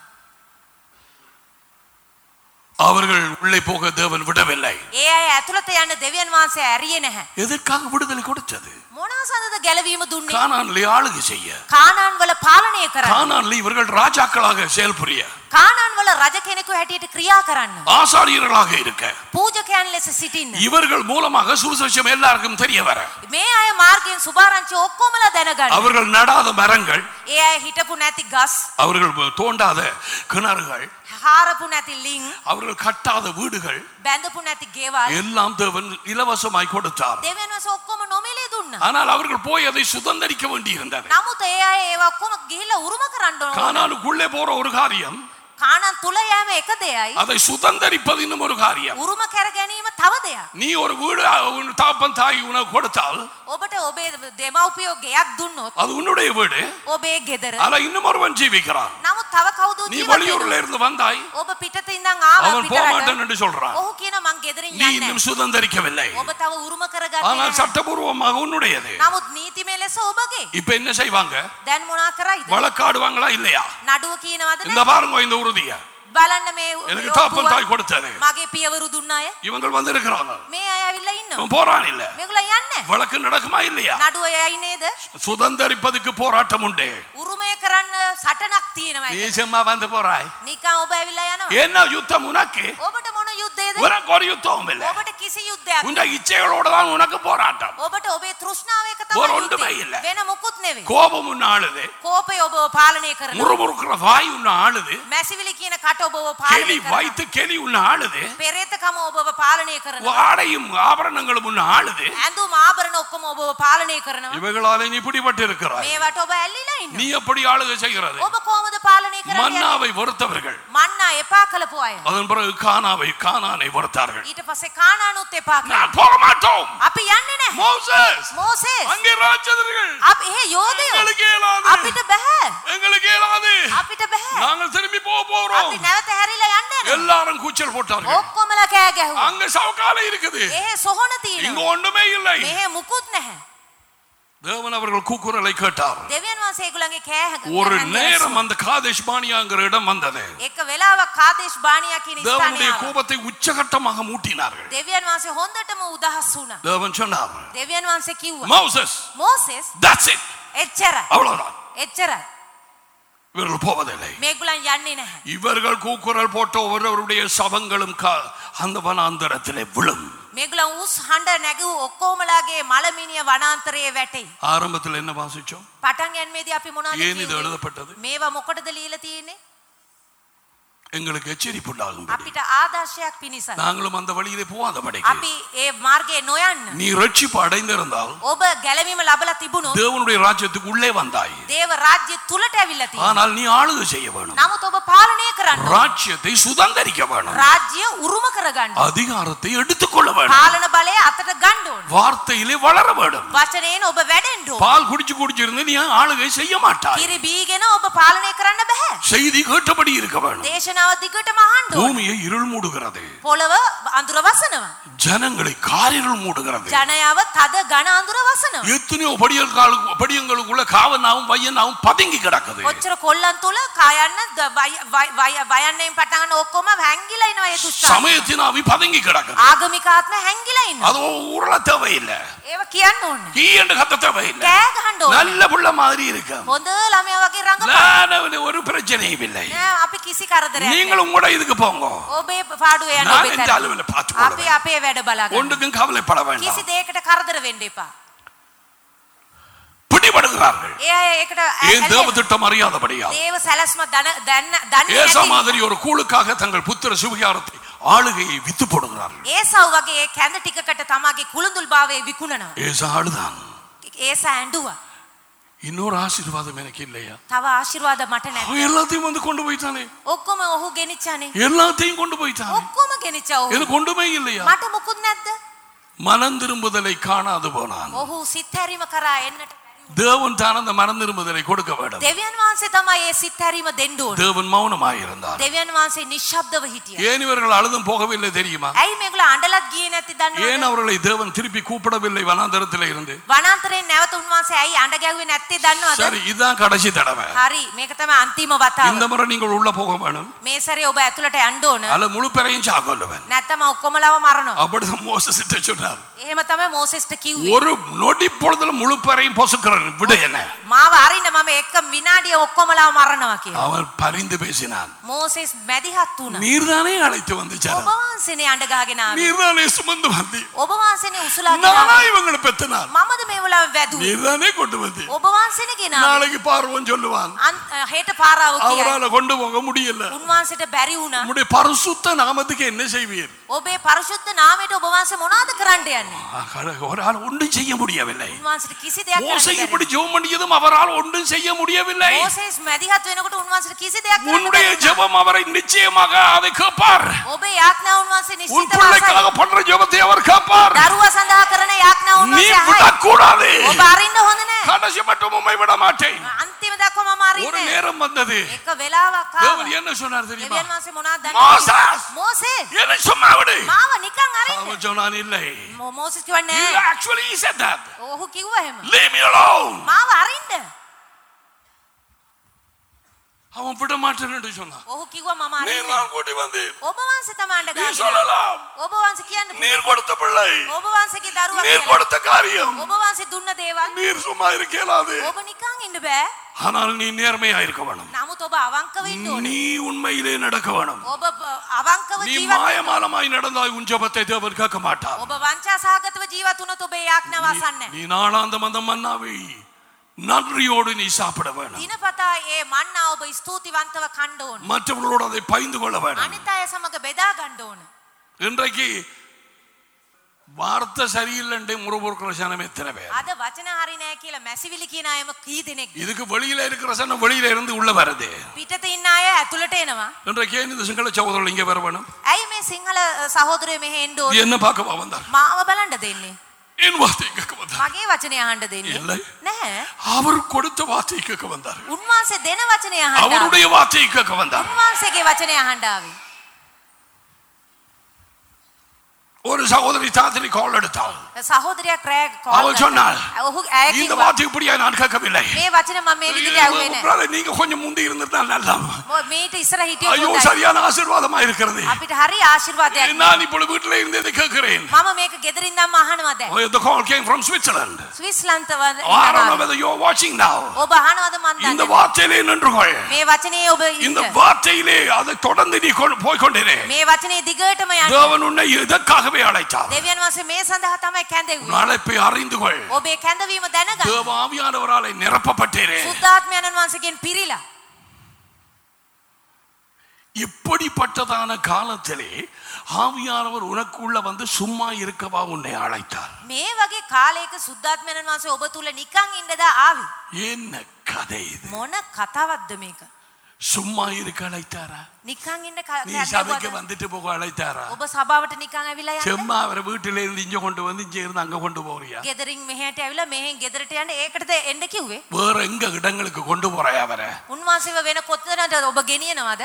அவர்கள் உள்ளே போக தேவன் விடவில்லை ඒ අය ඇතුළත යන්න දෙවියන් වහන්සේ ඇරියේ නැහැ எதற்காக விடுதலை கொடுத்தது මොනා සඳද ගැලවීම දුන්නේ கானான்லே ஆளுகை செய்ய කානාන් වල පාලනය කරන්න கானான்லே இவர்கள் ராஜாக்களாக செயல்புரிய කානාන් වල රජ කෙනෙකු හැටියට ක්‍රියා කරන්න ஆசாரியர்களாக இருக்க පූජකයන් ලෙස සිටින්න இவர்கள் மூலமாக சுவிசேஷம் எல்லாருக்கும் தெரிய வர මේ අය මාර්ගයෙන් සුභාරංචි ඔක්කොමලා දැනගන්න அவர்கள் நடாத மரங்கள் ඒ අය හිටපු නැති ගස් அவர்கள் தோண்டாத கிணறுகள் හාරපු නැති ලිං அவர்கள் கட்டாத வீடுகள் බැඳපු නැති ගෙවල් எல்லாம் தேவன் இலவசமாய் கொடுத்தார் දෙවියන් වහන්සේ ඔක්කොම නොමිලේ දුන්නා ஆனால் அவர்கள் போய் அதை சுதந்தரிக்க வேண்டியிருந்தது නමුත් ඒ අය ඒවා ඔක්කොම ගිහිල්ලා උරුම කරන්න ඕන கானானுக்குள்ளே போற ஒரு காரியம் කානන් තුල යෑම එක දෙයයි அதை சுதந்தரிப்பது இன்னும் ஒரு காரியம் උරුම කර ගැනීම තව දෙයක් நீ ஒரு வீடு உன் தாப்பன் தாய் உனக்கு கொடுத்தால் ඔබට ඔබේ දෙමව්පියෝ ගෙයක් දුන්නොත් அது உன்னுடைய வீடு ඔබේ ගෙදර ஆனா இன்னும் ஒருவன் ஜீவிக்கிறான் නමුත් තව කවුද நீ ජීවත් வெளியூர்ல වෙනවා? இருந்து வந்தாய் ඔබ පිටත ඉඳන් ආවා அவன் போக පිටරට மாட்டேன் என்று சொல்றான் ඔහු කියන මං ගෙදරින් நீ යන්නේ இன்னும் නැහැ. சுதந்தரிக்கவில்லை ඔබ තව උරුම කරගත්තේ ஆனால் නැහැ. சட்டபூர்வமாக உன்னுடையது නමුත් නීතිමය ලෙස ඔබගේ இப்ப என்ன செய்வாங்க දැන් මොනා කරයිද வழக்காடுவாங்களா இல்லையா නඩුව කියනවද இந்த නැහැ? பாருங்க இந்த உறுதிய බලන්න මේ எனக்கு යොක්කුව தாப்பன் தாய் கொடுத்தது මගේ පියවරු දුන්න අය இவங்க வந்து இருக்கிறாங்க මේ අය ඇවිල්ලා ඉන්නවා இவன் போறான் இல்ல මේගොල්ලෝ යන්නේ வழக்கு நடக்குமா இல்லையா නඩුව යයි නේද சுதந்தரிப்பதுக்கு போராட்டம் உண்டு උරුමය කරන්න සටනක් තියෙනවා நீ එතන. சும்மா வந்து போறாய் නිකන් ඔබ ඇවිල්ලා යනවා என்ன யுத்தம் உனக்கு ඔබට මොන යුද්ධයද உனக்கு ஒரு யுத்தமும் இல்லை ඔබට කිසි යුද්ධයක් உந்த இச்சைகளோட தான் உனக்கு போராட்டம் ඔබට ඔබේ තෘෂ්ණාව එක ஒரு තමයි ஒன்றுமே යුද්ධය. இல்ல. වෙන මුකුත් නෙවෙයි கோபம் உன்னை ஆளுது කෝපය ඔබව පාලනය කරනවා முறுமுறுக்கிற வாய் உன்னை ஆளுது මැසිවිලි කියන කට ඔබව கெளி පාලනය කරනවා வைத்து கெளி உன்னை ஆளுது පෙරේතකම ඔබව පාලනය කරනවා ஆடையும் ஆபரணங்களும் உன்னை ஆளுது ඇඳුම් ආභරණ ඔක්කොම ඔබව පාලනය කරනවා இவைகளாலே நீ பிடிபட்டு இருக்கிறாய் මේවට ඔබ ඇල්ලිලා ඉන්න நீ எப்படி ஆளுகை செய்கிறது ඔබ කොහොමද පාලනය කරන්නේ மன்னாவை வெறுத்தவர்கள் මන්නා එපා කළපු අය அதன் பிறகு கானாவை கானானை வெறுத்தார்கள் ඊට පස්සේ කානානුත් එපා කළා நான் போக மாட்டோம் අපි යන්නේ නැහැ மோசஸ் මෝසෙස් அங்கே ராஜதர்கள் අපි එහෙ යෝධයෝ எங்களுக்கு இயலாது අපිට බෑ எங்களுக்கு இயலாது අපිට බෑ நாங்கள் திரும்பி போக போறோம் අපි නැවත හැරිලා යන්න යනවා. எல்லாரும் கூச்சல் போட்டார்கள் ඔක්කොමලා කෑ ගැහුවා அங்க சவுக்கால இருக்குது එහෙ සොහොන இங்க තියෙනවා ஒண்ணுமே இல்லை මෙහෙ මුකුත් නැහැ தேவன் அவர்கள் கூக்குரலை கேட்டார் දෙවියන් වහන්සේ ඒගොල්ලන්ගේ කෑ හ- ஒரு ගැහන්ඩ நேரம் ඇසුවා. அந்த காதேஷ் பானியாங்கிற இடம் வந்தது එක වෙලාවක් කාදේශ් බානියා කියන தேவனுடைய ස්ථානය ආවා. கோபத்தை உச்சகட்டமாக மூட்டினார்கள் දෙවියන් වහන්සේ හොඳටම උදහස් වුණා தேவன் சொன்னார் දෙවියන් වහන්සේ කිව්වා மோசஸ் මෝසෙස් that's it එච්චරයි அவ்வளவுதான் එච්චරයි இவர்கள் போவதில்லை මේගොල්ලන් යන්නේ නැහැ இவர்கள் கூக்குரல் போட்ட ஒவ்வொருவருடைய சவங்களும் கா- அந்த வனாந்தரத்திலே விழும் මේගොල්ලන් උස් හඬ නැගූ ඔක්කොමලාගේ මලමිනිය වනාන්තරයේ වැටෙයි ஆரம்பத்தில் என்ன வாசிச்சோம் පටන් ගැන්මේදී අපි මොනවද ஏன் இது කිව්වේ? எழுதப்பட்டது මේවා මොකටද ලියලා තියෙන්නේ எங்களுக்கு எச்சரிப்பு உண்டாகும் අපිට ආදර්ශයක් පිණිසයි நாங்களும் அந்த வழியிலே போகாதபடிக்கு අපි ඒ මාර්ගයේ නොයන්න நீ ரட்சிப்பு அடைந்திருந்தால் ඔබ ගැලවීම ලබලා තිබුණොත් தேவனுடைய ராஜ்யத்துக்கு உள்ளே வந்தாய் දේව රාජ්‍ය තුලට ඇවිල්ලා තියෙනවා ஆனால் நீ ஆளுகை செய்ய வேணும் නමුත් ඔබ පාලනය කරන්න ඕන. ராஜ்யத்தை சுதந்திரிக்க வேணும் රාජ්‍ය උරුම කරගන්න ඕන. அதிகாரத்தை எடுத்துக்கொள்ள வேணும் පාලන බලය අතට ගන්න ඕන வார்த்தையிலே வளர வேணும் වචනයෙන් ඔබ වැඩෙන්න ඕන பால் குடிச்சு குடிச்சிருந்து நீ ஆளுகை செய்ய மாட்டாய் කිරි බීගෙන ඔබ පාලනය කරන්න බෑ செய்தி கேட்டபடி இருக்க வேணும் දේශනාව දිගටම අහන්න ඕන பூமியை இருள் மூடுகிறது පොළව අඳුර වසනවා ஜனங்களை காரிருள் மூடுகிறது ජනයාව තද ඝන අඳුර වසනවා எத்தனையோ படியல் காலு படியங்களுக்குள்ள காவனாவும் வையனாவும் பதுங்கி கிடக்குது කොච්චර කොල්ලන් තුල කයන්න ද- වය- වය- වය- වයන්නේන් පටන් ගන්න ඔක්කොම හැංගිලා ඉනවා ඒ දුෂ්ට சமயத்தின் ஆவி பதுங்கி கிடக்குது ආගමික ආත්ම හැංගිලා ඉන්නවා அது உருள தேவையில்லை ඒව කියන්න ඕන கீ என்று கத்த தேவையில்லை කෑ ගහන්න ඕන நல்ல புள்ள மாதிரி இருக்கு හොඳ ළමයා වගේ රඟපන්න நான் ஒரு பிரச்சனையும் இல்லை නෑ අපි කිසි කරදරයක් නෑ. நீங்களும் கூட இதுக்கு போங்க ඔබේ පාඩුවේ යන நான் ඔබේ இந்த තැන. அளவில் பார்த்து අපි கொள்வேன் අපේ වැඩ බලාගන්න ஒன்றுக்கும் கவலைப்பட කිසි வேண்டாம் දෙයකට කරදර වෙන්න එපා பிடிபடுகிறார்கள் ඒ අය ඒකට ඇ- ஏன் தேவ ඇලෙනවා. திட்டம் அறியாதபடியா දේව සැලැස්ම දන දන්න දන්නේ ஏசா නැති மாதிரி ஒரு கூழுக்காக தங்கள் புத்திர சுவிகாரத்தை ஆளுகையை வித்து போடுகிறார்கள் ඒසව් වගේ ඒ කැඳ ටිකකට තමාගේ කුළුඳුල් භාවය විකුණනවා ஏசா ஆளுதான் ඒසා ඇඬුවා இன்னொரு ஆசீர்வாதம் எனக்கு இல்லையா තව ආශිර්වාද මට නැත அவன் எல்லாத்தையும் வந்து கொண்டு போயிட்டானே ඔක්කොම ඔහු ගෙනිච්චානේ எல்லாத்தையும் கொண்டு போயிட்டான் ඔක්කොම ගෙනිච්චා ඔහු எனக்கு ஒன்றுமே இல்லையா මට මුකුත් නැද්ද மனம் திரும்புதலை காணாது போனான் ඔහු සිත් හැරීම කරා එන්නට බැරි වුණා. தேவன் தான் அந்த மனம் திரும்புதலை கொடுக்க வேண்டும் දෙවියන් වහන්සේ තමයි ඒ සිත් හැරීම දෙන්න ඕන தேவன் மௌனமாயிருந்தார் දෙවියන් වහන්සේ නිශ්ශබ්දව හිටියා ஏன் இவர்கள் அழுதும் போகவில்லை தெரியுமா ඇයි මේගොල්ලෝ අඬලත් ගියේ නැති ஏன் දන්නවද அவர்களை தேவன் திருப்பி கூப்பிடவில்லை வனாந்தரத்தில் இருந்து වනාන්තරයෙන් නැවත උන්වහන්සේ ඇයි අඬ ගැහුවේ නැත්තේ දන්නවද சரி இதுதான் கடைசி தடவை හරි මේක තමයි අන්තිම වතාව இந்த முறை நீங்கள் உள்ள போக வேணும் මේ සැරේ ඔබ ඇතුළට යන්න ඕන அல்ல முழு பெறையும் சாகொல்லுவன் නැත්තම ඔක්කොමලව මරනවා அப்படிதான் மோசசிட்ட சொன்னார் එහෙම තමයි මෝසෙස්ට කිව්වේ ஒரு நொடி பொழுதுல முழு பெறையும் பொசுக்கிறேன் விடு என்ன මාව අරින්න මම එක විනාඩිය ඔක්කොමලව මරනවා කියලා அவன் பரிந்து பேசினான் මෝසෙස් මැදිහත් වුණා நீர்தானே அழைத்து வந்துச்சார் ඔබ වහන්සේනේ අඬ ගහගෙන ආවේ நீர்தானே சுமந்து வந்தி ඔබ වහන්සේනේ උසුලාගෙන நானா ආවේ இவங்களை பெத்தனார் මමද මේ වෙලාවේ වැදුවේ நீர்தானே கொண்டு வந்து ඔබ වහන්සේනේ ගෙනාවේ நாளைக்கு பார்வன் சொல்லுவான் අන්- හෙට පාරාව කියයි அவரால கொண்டு போக முடியல උන්වහන්සේට බැරි වුණා உம்முடைய பரிசுத்த நாமத்துக்கு என்ன செய்வீர் ඔබේ පරිශුද්ධ නාමයට ඔබ වහන්සේ මොනවද කරන්න යන්නේ ஒரு ஆள் ஒன்றும் செய்ய முடியவில்லை උන්වහන්සේට කිසි දෙයක් மோசை කරන්න බැරි. இப்படி ஜெபம் பண்ணியதும் அவரால் ஒன்றும் செய்ய முடியவில்லை මෝසෙස් මැදිහත් වෙනකොට උන්වහන්සේට කිසි දෙයක් කරන්න உன்னுடைய බැරි වුණා. ஜெபம் அவரை நிச்சயமாக அதை கேட்பார் ඔබේ යාඥාව උන්වහන්සේ உன் නිශ්චිත பிள்ளைக்காக වාසයි. பண்ற ஜெபத்தை அவர் கேட்பார் දරුවා සඳහා කරන යාඥාව நீ උන්වහන්සේ අහයි. விடக்கூடாது ඔබ අරින්න හොඳ නැහැ. கடைசி மட்டும் உண்மை விட மாட்டேன் අන්තිම දක්වා මම ஒரு අරින්නේ. நேரம் வந்தது එක වෙලාවක් தேவன் ආවා. என்ன சொன்னார் தெரியுமா දෙවියන් වහන්සේ මොනවද මෝසස්! දන්නේ? මෝසේ என்னை சும்மா விடு මාව නිකන් අරින්න. அவன் சொன்னான் இல்லை මෝ- මෝසෙස් කිව්වා You නෑ. actually he said that. ඔහු කිව්වා එහෙම. Leave me alone. මාව අරින්න. அவன் விட மாட்டேன்னு சொன்னான் ඔහු කිව්වා මම நீர் අරින්න. நான் கூட்டி வந்து ඔබ වහන්සේ තමයි අඬ நீ ගහන්නේ. சொல்லலாம் ඔබ වහන්සේ කියන්න පුළුවන්. நீர் கொடுத்த பிள்ளை ඔබ වහන්සේගේ දරුවා நீர் කියලා. கொடுத்த காரியம் ඔබ වහන්සේ දුන්න දේවල් நீர் சும்மா இருக்கலாது ඔබ නිකන් ඉන්න බෑ. ஆனால் நீ நேர்மையா இருக்க வேணும் නමුත් නමුත් ඔබ අවංකව ඉන්න ඕනේ. நீ உண்மையிலே நடக்க வேணும் ඔබ බ- අවංකව நீ ජීවත් වෙන්න ඕනේ. மாயமாலமாய் நடந்தாய் உன் ஜெபத்தை தேவன் கேட்க மாட்டார் ඔබ වංචා සහගතව ජීවත් වුණොත් ඔබේ යාඥාව අසන්නේ நீ நாளாந்த மந்த மன்னாவை நன்றியோடு நீ சாப்பிட வேணும் දිනපතා ඒ මන්නා ඔබ ස්තුතිවන්තව කණ්ඩ ඕන. மற்றவர்களோடு அதை பகிர்ந்து கொள்ள வேணும் අනිත් අය සමග බෙදා ගන්න ඕන. இன்றைக்கு வார்த்தை சரியில்லைன்னு முறுமுறுக்கிற சனம் எத்தனை பேர் අද වචන හරි නෑ කියලා මැසිවිලි කියන අයම කී දෙනෙක්. இதுக்கு வெளியில இருக்கிற சனம் வெளியில இருந்து உள்ள வருது පිටත ඉන්න අය ඇතුළට එනවා. இன்றைக்கு ஏன் இந்த சிங்கள சகோதரர்கள் இங்க வர வேணும் ඇයි මේ සිංහල සහෝදරයෝ මෙහෙ එන්න ඕන? என்ன பார்க்க வந்தார் මාව බලන්න දෙන්නේ. என் வார்த்தை கேட்க வந்தார் මගේ වචනය අහන්න දෙන්නේ இல்லை. නැහැ. அவர் கொடுத்த வார்த்தை கேட்க வந்தார் උන්වහන්සේ දෙන වචනය අහන්න. ආවේ. அவருடைய வார்த்தையை கேட்க வந்தார் උන්වහන්සේගේ වචනය අහන්න ආවේ. ஒரு சகோதரி தாத்திரி கால் எடுத்தாள் සහෝදරයක් රෑ அவள் කෝල් சொன்னாள், ඔහු ඇය இந்த කිව්වා, வார்த்தை இப்படியா நான் கேட்கவில்லை මේ වචන මම මේ විදිහට ඇහුවේ නෑ. brother, நீங்க கொஞ்சம் முந்தி இருந்திருந்தா நல்லா මො- මීට ඉස්සර හිටියොත් ஐயோ හොඳයි. சரியான ஆசீர்வாதமா இருக்கிறது අපිට හරි ආශිර්වාදයක්. நான் இப்பொழுது வீட்டில் இருந்து இதை கேட்கிறேன் මම මේක ගෙදරින් දැම්ම අහනවා දැන්. Oh, the call came from Switzerland. ස්විස්ලන්ත Oh, I don't know whether you're watching now. ඔබ අහනවද මන් இந்த දන්නේ. வார்த்தையிலே நின்றுகொள் මේ වචනේ ඔබ இந்த ඉන්න. வார்த்தையிலே அதை தொடர்ந்து நீ கொண்டு- போய் கொண்டிரு මේ වචනේ දිගටම යන්න. தேவன் உன்னை இதற்காகவே அழைத்தார் දෙවියන් වහන්සේ මේ සඳහා තමයි කැඳෙව්වේ. உன் அழைப்பை அறிந்து கொள் ඔබේ කැඳවීම දැනගන්න. தேவ ஆவியானவராலே நிரப்பப்பட்டேரே සුද්ධාත්මයන්න් වහන්සේගෙන් පිරීලා. இப்படிப்பட்டதான காலத்திலே ஆவியானவர் உனக்குள்ள வந்து சும்மா இருக்கவா உன்னை அழைத்தார் මේ වගේ කාලයක සුද්ධාත්මයන්න් වහන්සේ ඔබ තුල නිකන් ඉන්නදා ආවේ. என்ன கதை இது මොන කතාවක්ද මේක? சும்மா இருக்க அழைத்தாரா නිකන් ඉන්න ක- நீ சபைக்கு කැඳවුවද? வந்துட்டு போக அழைத்தாரா ඔබ සභාවට නිකන් ඇවිල්ලා යන්න. செம்மா அவரை வீட்டில இருந்து இங்க கொண்டு வந்து இங்க இருந்து அங்க கொண்டு போறியா ගෙදරින් මෙහෙට ඇවිල්ලා මෙහෙන් ගෙදරට යන්න ඒකටද එන්න කිව්වේ? வேற எங்க இடங்களுக்கு கொண்டு போறாய் அவரை උන්වහන්සේව වෙන කොතනද ඔබ ගෙනියනවද?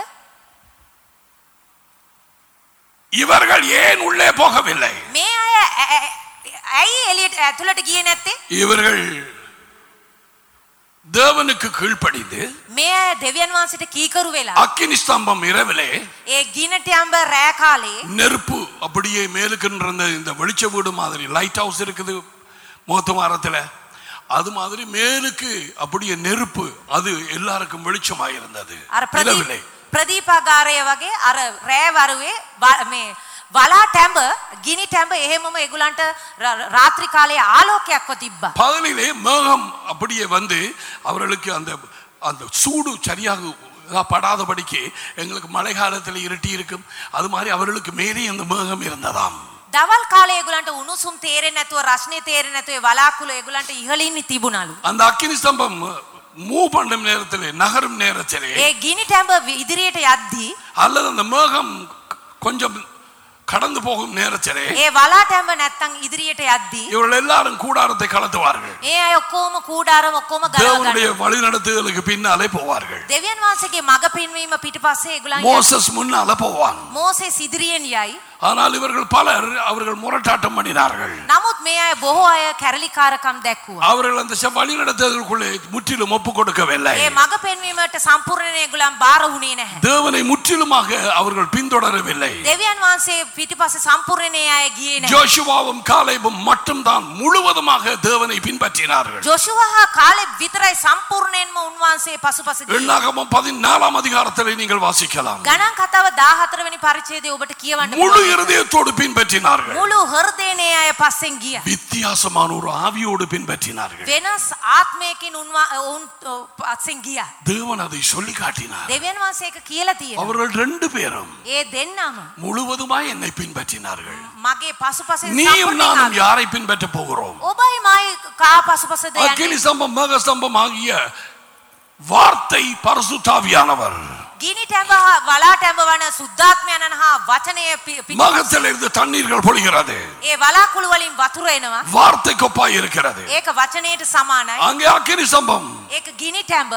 இவர்கள் ஏன் உள்ளே போகவில்லை මේ අය ä- ä- ඇයි එලියට ඇතුළට ගියේ නැත්තේ? இவர்கள் தேவனுக்கு கீழ்ப்படிந்து මේ අය දෙවියන් වහන්සේට කීකරු වෙලා அக்கினி ஸ்தம்பம் இரவிலே ඒ ගිනට යම්බ රෑ කාලේ நெருப்பு அப்படியே மேலுக்குன்ற இந்த- இந்த வெளிச்ச வீடு மாதிரி லைட் ஹவுஸ் இருக்குது மோத்த மரத்துல அது மாதிரி மேலுக்கு அப்படியே நெருப்பு அது எல்லாருக்கும் வெளிச்சமாக இருந்தது අර ප්‍රදී- இரவிலே ප්‍රදීපාගාරය වගේ අර රෑ වරුවේ ව- මේ වලා ටැඹ ගිනි ටැඹ එහෙමම ඒගොල්ලන්ට ර- රාත්‍රී කාලයේ ආලෝකයක්ව තිබ්බා. பகலிலே மேகம் அப்படியே வந்து அவர்களுக்கு அந்த அந்த சூடு சரியாக படாதபடிக்கு எங்களுக்கு மழை காலத்தில் இருட்டி இருக்கும் அது மாதிரி அவர்களுக்கு மேலே அந்த மேகம் இருந்ததாம் දවල් කාලේ ඒගොල්ලන්ට උණුසුම් තේරෙන්නේ නැතුව රස්නේ තේරෙන්නේ නැතුව ඒ වලාකුළු ඒගොල්ලන්ට ඉහළින් තිබුණලු. அந்த அக்கினி ஸ்தம்பம் மூவ் பண்ணும் நேரத்திலே நகரும் நேரத்திலே ඒ ගිනි ටැඹ වි- ඉදිරියට යද්දී அல்லது அந்த மேகம் கொஞ்சம் கடந்து போகும் நேரத்திலே ඒ වලා ටැඹ නැත්තම් ඉදිරියට යද්දී இவர்கள் எல்லாரும் கூடாரத்தை கலத்துவார்கள் ඒ අය ඔක්කොම කූඩාරම ඔක්කොම ගලව தேவனுடைய ගන්නවා. வழிநடத்துதலுக்கு பின்னாலே போவார்கள் දෙවියන් වහන්සේගේ මඟ පෙන්වීම පිටපස්සේ ඒගොල්ලන් යනවා. மோசஸ் முன்னால போவான் මෝසෙස් ඉදිරියෙන් යයි. ஆனால் இவர்கள் பலர் அவர்கள் முரட்டாட்டம் பண்ணினார்கள் නමුත් මේ අය බොහෝ අය කැරලිකාරකම් දැක්වුවා. அவர்கள் அந்த செ- வழிநடத்துதலுக்குள்ளே முற்றிலும் ஒப்பு கொடுக்கவில்லை ඒ මඟ පෙන්වීමට සම්පූර්ණ ඒගොල්ලන් බාර වුණේ නැහැ. தேவனை முற்றிலுமாக அவர்கள் பின்தொடரவில்லை දෙවියන් වහන්සේ පිටිපස්සේ සම්පූර්ණනේ අය ගියේ නැහැ. ஜோஷுவாவும் காலேபும் மட்டும்தான் முழுவதுமாக தேவனை பின்பற்றினார்கள் ජොෂුවා හා කාලෙ විතරයි සම්පූර්ණයෙන්ම උන්වහන්සේ පසුපස ගියේ. எண்ணாகமம் பதினாலாம் அதிகாரத்திலே நீங்கள் வாசிக்கலாம் ගණන් කතාව 14 වෙනි පරිච්ඡේදය ඔබට කියවන්න முழு පුළුවන්. இருதயத்தோடு பின்பற்றினார்கள் මුළු හෘදයනේ අය පස්සෙන් ගියා. வித்தியாசமான ஒரு ஆவியோடு பின்பற்றினார்கள் වෙනස් ආත්මයකින් උන්වා ඔවුන් ඔ, පස්සෙන් ගියා. தேவன் அதை சொல்லி காட்டினார் දෙවියන් වහන්සේ ඒක කියලා තියෙනවා. அவர்கள் ரெண்டு பேரும் ඒ දෙන්නම முழுவதுமாய் என்னை பின்பற்றினார்கள் මගේ පසුපසෙන් நீயும் සම්පූර්ණයෙන් நானும் ආවා. யாரை பின்பற்ற போகிறோம் ඔබයි මයි කා පසුපසද அக்கினி යන්නේ? ஸ்தம்பம் மேக ஸ்தம்பம் ஆகிய வார்த்தை பரிசுத்தாவியானவர் ගිනි ටැඹ හා වලා ටැඹ වන සුද්ධාත්මයන්න් හා වචනය පි- පිටු- மகத்திலிருந்து தண்ணீர்கள் பொழிகிறது ඒ වලාකුළු වලින් වතුර එනවා. வார்த்தை கொப்பாய் இருக்கிறது ඒක වචනයට සමානයි. அங்கே அக்கினி ஸ்தம்பம் ඒක ගිනி ටැඹ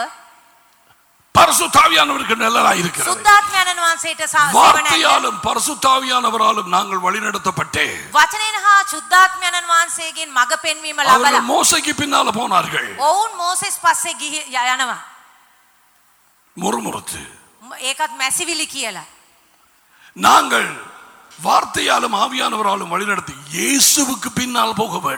பரிசுத்தாவியானவருக்கு நல்லதா இருக்கிறது සුද්ධාත්මයන්න් වහන්සේට සා- සේවනය வார்த்தையாலும் பரிசுத்தாவியானவராலும் நாங்கள் வழிநடத்தப்பட்டே වචනයෙන් හා සුද්ධාත්මයන්න් වහන්සේගෙන් මඟ පෙන්වීම ලබලා அவர்கள் மோசைக்கு பின்னால போனார்கள் ඔවුන් මෝසෙස් පස්සේ ගිහි ය- යනවා. முறுமுறுத்து ම- ඒකත් මැසිවිලි කියලා. நாங்கள் வார்த்தையாலும் ஆவியானவராலும் வழிநடத்தி இயேசுவுக்கு பின்னால் போக வேண்டும்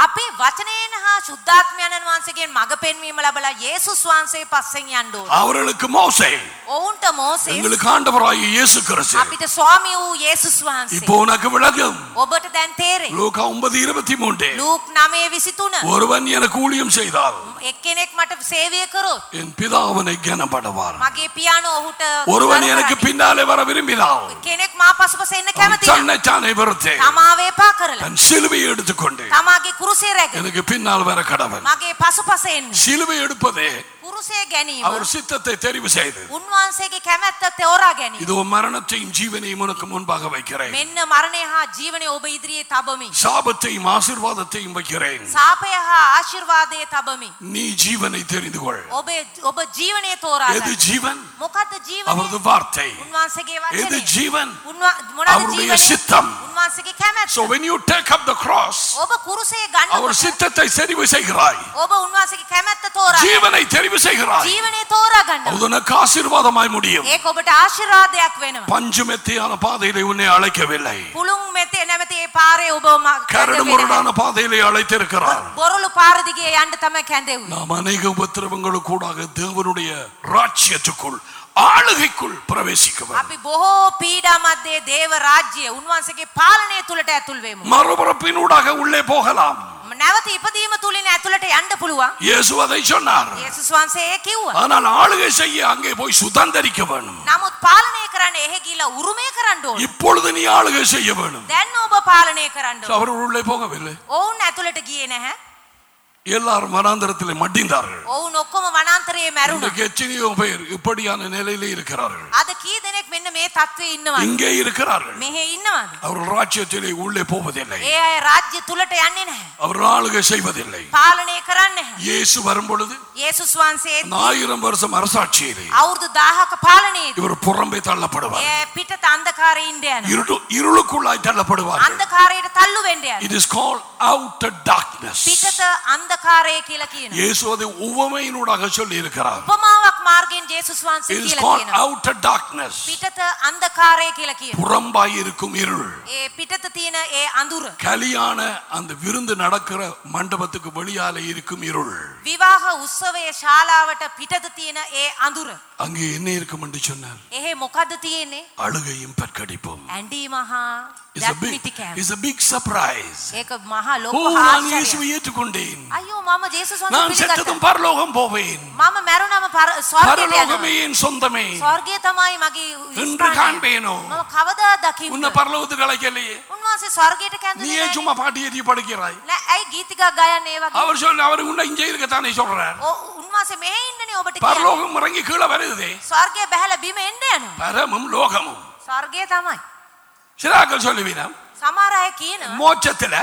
අපි වචනයෙන් හා ශුද්ධාත්මයණන් වහන්සේගෙන් මඟ පෙන්වීම ලබලා යේසුස් වහන්සේ පස්සෙන් යන්න ඕන. அவர்களுக்கு மோசே ඔවුන්ට මෝසෙස් எங்களுக்கு ஆண்டவராகிய இயேசு கிறிஸ்து අපිට ස්වාමී වූ යේසුස් වහන්සේ. இப்போ உனக்கு விளங்கும் ඔබට දැන් තේරෙයි. லூக்கா ஒன்பது இருபத்தி மூன்று ලූක් 9:23 ஒருவன் எனக்கு ஊழியம் செய்தால் එක්කෙනෙක් මට සේවය කරොත් என் பிதா அவனை கனப்படுவார் මගේ පියානෝ ඔහුට ஒருவன் ගරු எனக்கு කරන්නේ. பின்னாலே வர விரும்பினால் කෙනෙක් මා පසුපස එන්න කැමති නම් தன்னை தானே வெறுத்தே තමාව එපා කරලා தன் சிலுவையை எடுத்துக்கொண்டு තමාගේ කුරුසේ රැගෙන எனக்கு பின்னால் வர கடவன் මගේ පසුපස එන්න சிலுவை எடுப்பதே කුරුසේ ගැනීම அவர் சித்தத்தை தெரிவு செய்து උන්වහන්සේගේ කැමැත්ත තෝරා ගැනීම இதோ மரணத்தையும் ஜீவனையும் உனக்கு முன்பாக வைக்கிறேன் මෙන්න මරණය හා ජීවනය ඔබ ඉදිරියේ තබමි சாபத்தையும் ஆசீர்வாதத்தையும் வைக்கிறேன் සාපය හා ආශිර්වාදය තබමි நீ ஜீவனை தெரிந்து கொள் ඔබේ ඔබ ජීවනය තෝරා எது ගන්න. ஜீவன் මොකද්ද ජීවනය அவரது வார்த்தை උන්වහන්සේගේ எது වචනය ஜீவன் උන්ව- මොනවද அவருடைய ජීවනය சித்தம். උන්වහන්සේගේ කැමැත්ත So when you take up the cross ඔබ කුරුසේ அவர் ගන්නකොට சித்தத்தை தெரிவு செய்கிறாய் ඔබ උන්වහන්සේගේ කැමැත්ත තෝරා ගන්න. ஜீவனை தெரிவு செய்கிறாய் ජීවනය තෝරා ගන්න அது உனக்கு ஆசீர்வாதமாய் முடியும் ඒක ඔබට ආශිර්වාදයක් වෙනවා பஞ்சுமெத்தியான பாதையிலே உன்னை அழைக்கவில்லை පුළුන් මෙතේ නැමති ඒ පාරේ ඔබ ම- கரடு කැඳවෙන්නේ முரடான பாதையிலே அழைத்திருக்கிறார் බොරළු පාර දිගේ යන්න තමයි කැඳෙව්වේ நாம் அநேக உபத்திரவங்களுக்கு கூடாக தேவனுடைய ராஜ்யத்துக்குள் ஆளுகைக்குள் பிரவேசிக்க வேண்டும் අපි බොහෝ පීඩා මැද්දේ දේව රාජ්‍ය උන්වහන්සේගේ පාලනය තුලට ඇතුල් වෙමු மறுபுறப்பினூடாக உள்ளே போகலாம் නැවත ඉපදීම තුලින් ඇතුළට යන්න පුළුවන් இயேசு அதை சொன்னார் යේසුස් වහන්සේ ඒ කිව්වා ஆனால் ஆளுகை செய்ய அங்கே போய் சுதந்தரிக்க வேணும் නමුත් පාලනය කරන්න එහෙ ගිහිල්ලා උරුමය කරන්න ඕන இப்பொழுது நீ ஆளுகை செய்ய வேணும் දැන් ඔබ පාලනය කරන්න ඕන அவர் உள்ளே போகவில்லை ඔවුන් ඇතුළට ගියේ නැහැ எல்லாரும் மனாந்தரத்தில் மடிந்தார்கள் ඔවුන් ඔක්කොම වනාන්තරයේ මැරුණා இன்றைக்கு எத்தனையோ பேர் இப்படியான நிலையிலே இருக்கிறார்கள் අද කී දෙනෙක් මෙන්න මේ தત્ත්වයේ ඉන්නවද இங்கே இருக்கிறார்கள் මෙහෙ ඉන්නවද அவர்கள் ராஜ்யத்திலே உள்ளே போவதில்லை ඒ අය රාජ්‍ය තුලට යන්නේ නැහැ அவர் ஆளுகை செய்வதில்லை පාලනය කරන්නේ නැහැ இயேசு வரும் பொழுது යේසුස් වහන්සේ ஆயிரம் வருஷம் அரசாட்சியிலே අවුරුදු 1000ක පාලනයේ இவர் புறம்பே தள்ளப்படுவார் ඒ පිටත අන්ධකාරයේ ඉන්න යන இருட்டு இருளுக்குள்ளாய் தள்ளப்படுவார்கள் අන්ධකාරයට තල්ලු වෙන්න යන it is call outer darkness පිටත අන්ධකාරය කියලා කියනවා இயேசு அதை உவமையினூடாக சொல்லி இருக்கிறார் උපමාවක් මාර්ගයෙන් ජේසුස් වහන්සේ இட் இஸ் කියලා கால் කියනවා outer darkness පිටත අන්ධකාරය කියලා කියනවා புறம்பாய் இருக்கும் இருள் ඒ පිටත තියෙන ඒ අඳුර கலியான அந்த விருந்து நடக்கிற மண்டபத்துக்கு வெளியால இருக்கும் இருள் විවාහ උත්සවයේ ශාලාවට පිටත තියෙන ඒ අඳුර அங்கே என்ன இருக்கும் என்று சொன்னார் එහෙ මොකද්ද තියෙන්නේ அழுகையும் பற்கடிப்பும் ඇඬීම හා It's a big, දැක්මිටි කෑම it's a big surprise. ඒක මහා ஓ ලොකු நான் ආශ්චර්යයක් இயேசுவை ஏற்றுக்கொண்டேன் අයියෝ මම ජේසුස් වහන්සේ நான் පිළිගත්තා செத்ததும் பரலோகம் போவேன் මම මැරුණම පර- ස්වර්ගයට பரலோகமே යනවා என் சொந்தமே ස්වර්ගය තමයි මගේ என்று ස්ථානය. காண்பேனோ මම කවදා දකින්න உன்னை பரலோகத்துக்கு அழைக்கலையே උන්වහන්සේ ස්වර්ගයට நீயே කැඳුනේ சும்மா பாட்டி ஏற்றி படுக்கிறாய் නෑ ඇයි ගීතිකා ගයන්නේ ඒ වගේ அவர் சொல்ல அவர் உன்னை இங்கே இருக்கத்தானே சொல்றார் ඔව්, උන්වහන්සේ මෙහෙ ඉන්නනේ ඔබට කියන්නේ பரலோகம் இறங்கி கீழே வருதே ස්වර්ගය බැහැලා බිම එන්න යනවා பரமும் லோகமும் ස්වර්ගය තමයි சிலாக்கள் சொல்லுவீனம் සමහර අය කියන மோட்சத்துல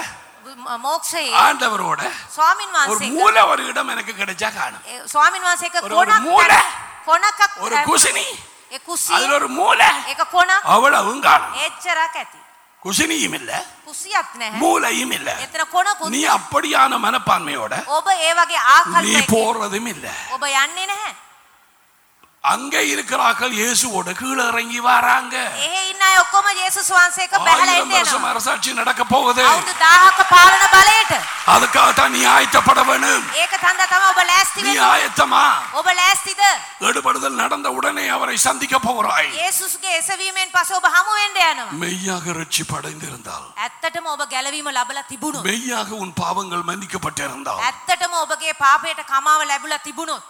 මෝක්ෂයේ ஆண்டவரோட ස්වාමින් ஒரு වහන්සේ மூலை ஒரு இடம் எனக்கு கிடைச்சா காணும் ස්වාමින් වහන්සේ එක ஒரு- ஒரு කොනක් மூலை. තැන- කොනකක් ஒரு තැන- குசினி ඒ කුස්සිය அதுல ஒரு மூலை එක කොනක් அவ்வளவும் காணும் එච්චරක් ඇති குசினியும் இல்ல කුසියක් නැහැ மூளையும் இல்ல එතන කොනකුත් நீ அப்படியான மனப்பான்மையோட ඔබ ඒ වගේ நீ ආකල්පයකින් போறதும் இல்ல ඔබ යන්නේ නැහැ அங்க இருக்கிறார்கள் இயேசுவோட கீழே இறங்கி வராங்க එහෙ ඉන්න අය ඔක්කොම යේසුස් වහන්සේ එක බැහැලා ஆயிரம் එන්න வருஷம் යනවා அரசாட்சி நடக்க போகுது අවුරුදු 1000ක පාලන බලයට அதுக்காகத்தான் நீ ஆயத்தப்பட வேணும் ඒක තන්දා තමයි ඔබ ලෑස්ති நீ වෙන්න ஆயத்தமா ඔබ ලෑස්තිද எடுபடுதல் நடந்த உடனே அவரை சந்திக்க போகிறாய் යේසුස්ගේ එසවීමෙන් පස්සේ ඔබ හමු වෙන්න යනවා மெய்யாக ரட்சி படைந்திருந்தால் ඇත්තටම ඔබ ගැලවීම ලබලා තිබුණොත් மெய்யாக உன் பாவங்கள் மன்னிக்கப்பட்டிருந்தால் ඇත්තටම ඔබගේ පාපයට කමාව ලැබුලා තිබුණොත්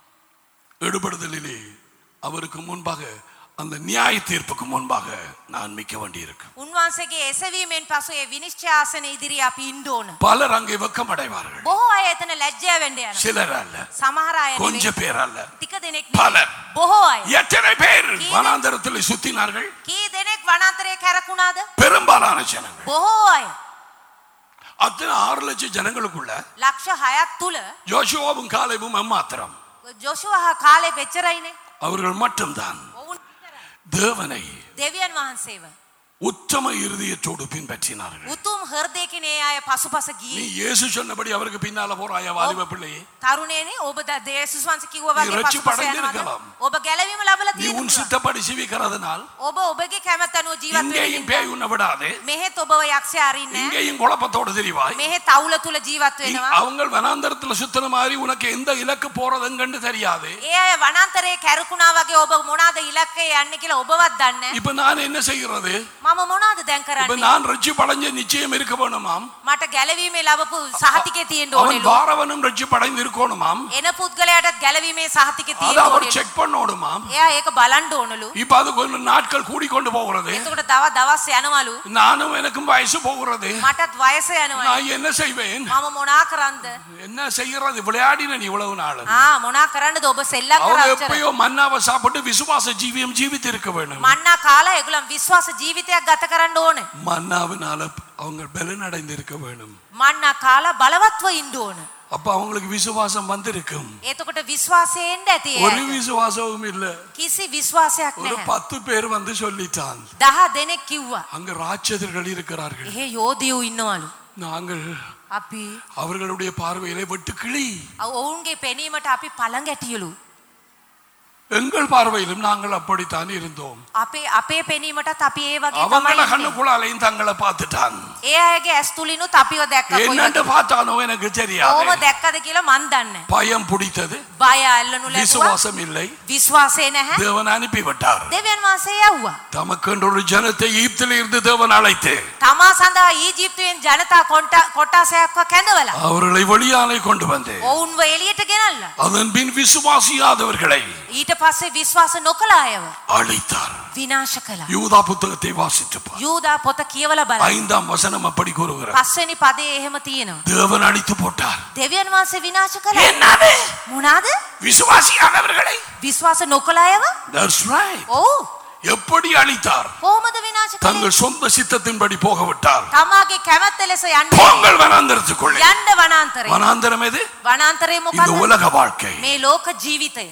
எடுபடுதலிலே அவருக்கு முன்பாக அந்த நியாய தீர்ப்புக்கு முன்பாக நான் மிக்க வேண்டியிருக்கு උන්වහන්සේගේ එසවීමෙන් පසු ඒ විනිශ්චය ආසන ඉදිරියේ අපි ඉන්න ඕන பலர் அங்கே வெக்கமடைவார்கள் බොහෝ අය එතන ලැජ්ජා වෙන්න යනවා சிலர் அல்ல සමහර අය கொஞ்ச නෙවෙයි, பேர் அல்ல ටික දෙනෙක් பலர். නෙවෙයි. බොහෝ අය எத்தனை பேர் வனாந்தரத்தில் சுத்தினார்கள் කී දෙනෙක් වනාන්තරයේ කැරකුණාද பெரும்பாலான ஜனங்கள் බොහෝ අය அத்தனை ஆறு லட்சம் ஜனங்களுக்குள்ள ලක්ෂ හයක් තුල ஜோஷுவாவும் காலைவும் எம்மாத்திரம் ජොෂුව හා කාලේ වෙච්චරයිනේ அவர்கள் மட்டும்தான் ඔවුන් විතරයි. தேவனை දෙවියන් වහන්සේව உத்தம இருதயத்தோடு பின்பற்றினார்கள் උතුම් හෘදයකින් ඒ අය පසුපස நீ ගියේ இயேசு சொன்னபடி அவருக்கு பின்னால போறாய வாலிப பிள்ளையே තරුණේනේ ඔබ ද- දේසුස් වහන්සේ කිව්වා நீ වගේ රட்சிப்பு පසුපස අடைந்து යනවාද? இருக்கலாம். ඔබ ගැලවීම ලබලා நீ உன் පුළුවන්. சித்தப்படி ஜீவிக்கிறதுனால் ඔබ ඔබගේ කැමැත්ත අනුව ජීවත් වෙන இங்கேயும் හින්දා பேய் உன்னை விடாது මෙහෙත් ඔබව යක්ෂයා අරින්නේ නැහැ. இங்கேயும் குழப்பத்தோடு தெரிவாய் මෙහෙ තවුල තුල ජීවත් இ- වෙනවා. அவங்க வனாந்தரத்துல சுத்தின மாதிரி உனக்கு எந்த இலக்கு போறதுங்கன்னு தெரியாது ඒ අය වනාන්තරයේ කැරකුණා වගේ ඔබ මොනවාද ඉලක්කය යන්නේ කියලා ඔබවත් දන්නේ නැහැ. இப்ப நான் என்ன செய்கிறது මම මොනවාද දැන් இப்ப කරන්නේ? நான் ரட்சி படைஞ்ச நிச்சயம் இருக்க வேணுமாம் මට ගැලවීමේ ලැබපු සහතිකේ තියෙන්න அவன் ඕනෙලු. பாரவனும் ரட்சி படைந்து இருக்கணுமாம் එන පුද්ගලයාටත් ගැලවීමේ සහතිකේ அதை තියෙන්න அவர் ඕනෙලු. செக் பண்ணணுமாம் එයා ඒක බලන්න ඕනලු. இப்ப அது கொஞ்சம் நாட்கள் கூடிக்கொண்டு போகிறது එතකොට තව දවස් යනවලු. நானும் எனக்கும் வயசு போகிறது මටත් වයස යනවා. நான் என்ன செய்வேன் මම මොනා කරන්ද? என்ன செய்யறது விளையாடினேன் இவ்வளவு நாள் ආ මොනා කරන්නද ඔබ සෙල්ලම් அவங்க කරා எப்பயோ மன்னாவை சாப்பிட்டு விசுவாச ஜீவியம் ஜீவித்து இருக்க வேணும் මන්නා කාලා ඒගොල්ලන් විශ්වාස ජීවිතයක් ගත කරන්න ඕනේ. மன்னாவினால அவங்க பலன் அடைந்து இருக்க வேணும் මන්නා කාලා බලවත්ව ඉන්න ඕන. அப்ப அவங்களுக்கு விசுவாசம் வந்திருக்கும் එතකොට විශ්වාසයෙන්ද ඇති ඒ ஒரு අයට. விசுவாசமும் இல்ல කිසි විශ්වාසයක් ஒரு නැහැ. பத்து பேர் வந்து சொல்லிட்டான் දහ දෙනෙක් කිව්වා. அங்க ராட்சதர்கள் இருக்கிறார்கள் එහෙ යෝධයෝ ඉන්නවලු. நாங்கள் අපි அவர்களுடைய பார்வையிலே வெட்டு கிளி අව- ඔවුන්ගේ පෙනීමට අපි පළඟැටියලු. எங்கள் பார்வையிலும் நாங்கள் அப்படித்தான் இருந்தோம் අපේ අපේ පෙනීමටත් අපි ඒ වගේ அவங்கள තමයි. ඉන්නේ. கண்ணுக்குள்ளாலையும் தங்களை பார்த்துட்டான் ඒ අයගේ ඇස් තුලිනුත් අපිව දැක්ක කොයි என்னன்னு பார்த்தானோ எனக்கு කොහොම தெரியாது දැක්කද කියලා මන් දන්නේ. பயம் பிடித்தது බය අල්ලනු ලැබුවා. விசுவாசம் இல்லை විශ්වාසය නැහැ. தேவன் அனுப்பிவிட்டார் දෙවියන් වහන්සේ යවුවා. தமக்கென்று ஒரு ஜனத்தை ஈப்தில் இருந்து தேவன் அழைத்து තමා සඳහා ඊජිප්තුවෙන් ජනතා කොට්ට කොටාසයක්ව කැඳවලා. அவர்களை வெளியாலே கொண்டு வந்து ඔවුන්ව එළියට ගෙනල්ලා. அதன் பின் விசுவாசியாதவர்களை ඊට පස්සේ විශ්වාස නොකළ අයව அழைத்தார் විනාශ කළා. யூதா புத்தகத்தை வாசித்து பார். යූදා පොත කියවලා බලන්න. ஐந்தாம் வசனம் அப்படி கூறுகிறார் පස්වෙනි පදේ එහෙම තියෙනවා. தேவன் அழித்து போட்டார் දෙවියන් වහන්සේ විනාශ කළා. என்னது මොනාද? விசுவாசியானவர்களை විශ්වාස නොකළ අයව? That's right. ඔව්. எப்படி அழித்தார் කොහොමද විනාශ කළේ? தங்கள் சொந்த சித்தத்தின்படி போக விட்டார் තමාගේ කැමැත්ත ලෙස යන්නේ. போங்கள் வனாந்தரத்துக்குள்ளே යන්න වනාන්තරේ. வனாந்தரம் எது වනාන්තරේ இந்த මොකද්ද? உலக வாழ்க்கை මේ ලෝක ජීවිතය.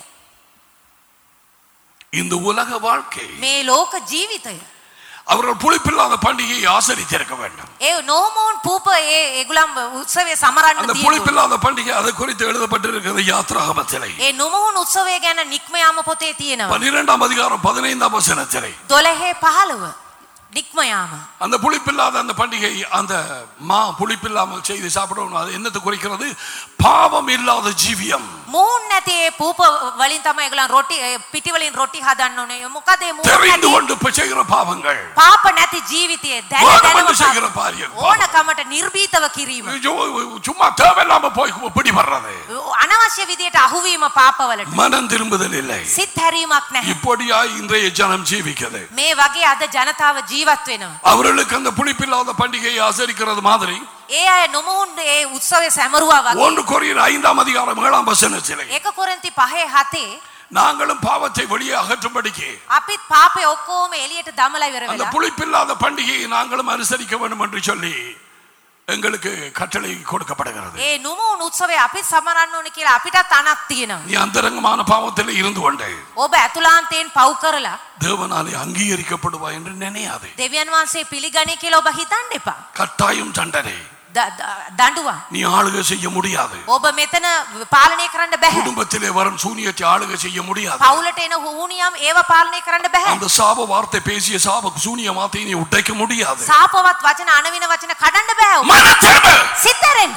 இந்த உலக வாழ்க்கை මේ ලෝක ජීවිතය. அவர்கள் புளிப்பில்லாத பண்டிகையை ஆசரித்திருக்க வேண்டும் ඒ නොහොමෝන් පූප ඒ ඒගොල්ලන් උත්සවය සමරන්න அந்த තියෙනවා. புளிப்பில்லாத பண்டிகை அதை குறித்து எழுதப்பட்டிருக்கிறது யாத்ராகமத்திலே ඒ නොමොහොන් උත්සවය ගැන නික්ම යාම පොතේ තියෙනවා. பன்னிரெண்டாம் அதிகாரம் பதினைந்தாம் வசனத்திலே 12 15 නික්ම යාම. அந்த புளிப்பில்லாத அந்த பண்டிகை அந்த மா புளிப்பில்லாமல் செய்து சாப்பிடணும் அது என்னத்தை குறிக்கிறது பாவம் இல்லாத ஜீவியம் මූන් නැති ඒ පූප වලින් තමයි ඒගොල්ලන් රොටි ඒ පිටි වලින් රොටි හදන්න ඕනේ. මොකද ඒ මූන් தெரிந்து නැති கொண்டு இப்ப செய்கிற பாவங்கள் පාප නැති ජීවිතය දැන வேணுமென்று දැනව செய்கிற காரியம் ඕනකමට නිර්භීතව කිරීම. ஐயோ, சும்மா தேவையில்லாம போய் பிடிபடுறது අනවශ්‍ය විදියට අහුවීම පාපවලට. மனம் திரும்புதல் இல்லை සිත් හැරීමක් නැහැ. இப்படியா இன்றைய ஜனம் ஜீவிக்கிறது මේ வகை අද ජනතාව ජීවත් වෙනවා. அவர்களுக்கு அந்த புளிப்பில்லாத பண்டிகையை ஆசரிக்கிறது மாதிரி ඒ අය නොමුහුන් ඒ උත්සවය සැමරුවා වගේ. ஒன்று கொரியின் ஐந்தாம் அதிகாரம் ஏழாம் வசனத்திலே ඒක කොරින්ති පහේ හතේ நாங்களும் பாவத்தை வெளியே அகற்றும்படிக்கு අපිත් පාපය ඔක්කොම එළියට දමලා ඉවර அந்த වෙලා புளிப்பில்லாத பண்டிகையை நாங்களும் அனுசரிக்க வேண்டும் என்று சொல்லி எங்களுக்கு கட்டளை கொடுக்கப்படுகிறது ඒ නුමුන් උත්සවය අපිත් සමරන්න ඕනේ කියලා අපිටත් අනක් තියෙනවා. நீ அந்தரங்கமான பாவத்தில் இருந்து கொண்டு ඔබ ඇතුලාන්තයෙන් පව් කරලා தேவனாலே அங்கீகரிக்கப்படுவா என்று நினையாது දෙවියන් වහන්සේ පිළිගනී කියලා ඔබ හිතන්න එපා. கட்டாயம் தண்டனை ද- ද- දඬුවම්. நீ ஆளுகை செய்ய முடியாது ඔබ මෙතන පාලනය කරන්න බැහැ. குடும்பத்திலே வரும் சூனியத்தை ஆளுகை செய்ய முடியாது පවුලට එන හුනියම් ඒව පාලනය කරන්න බැහැ. அந்த சாப வார்த்தை பேசிய சாப சூனிய வார்த்தையை நீ உடைக்க முடியாது සාපවත් වචන අනවින වචන කඩන්න බෑ ඔබ. மனம் திரும்பு. සිතරෙන්ද.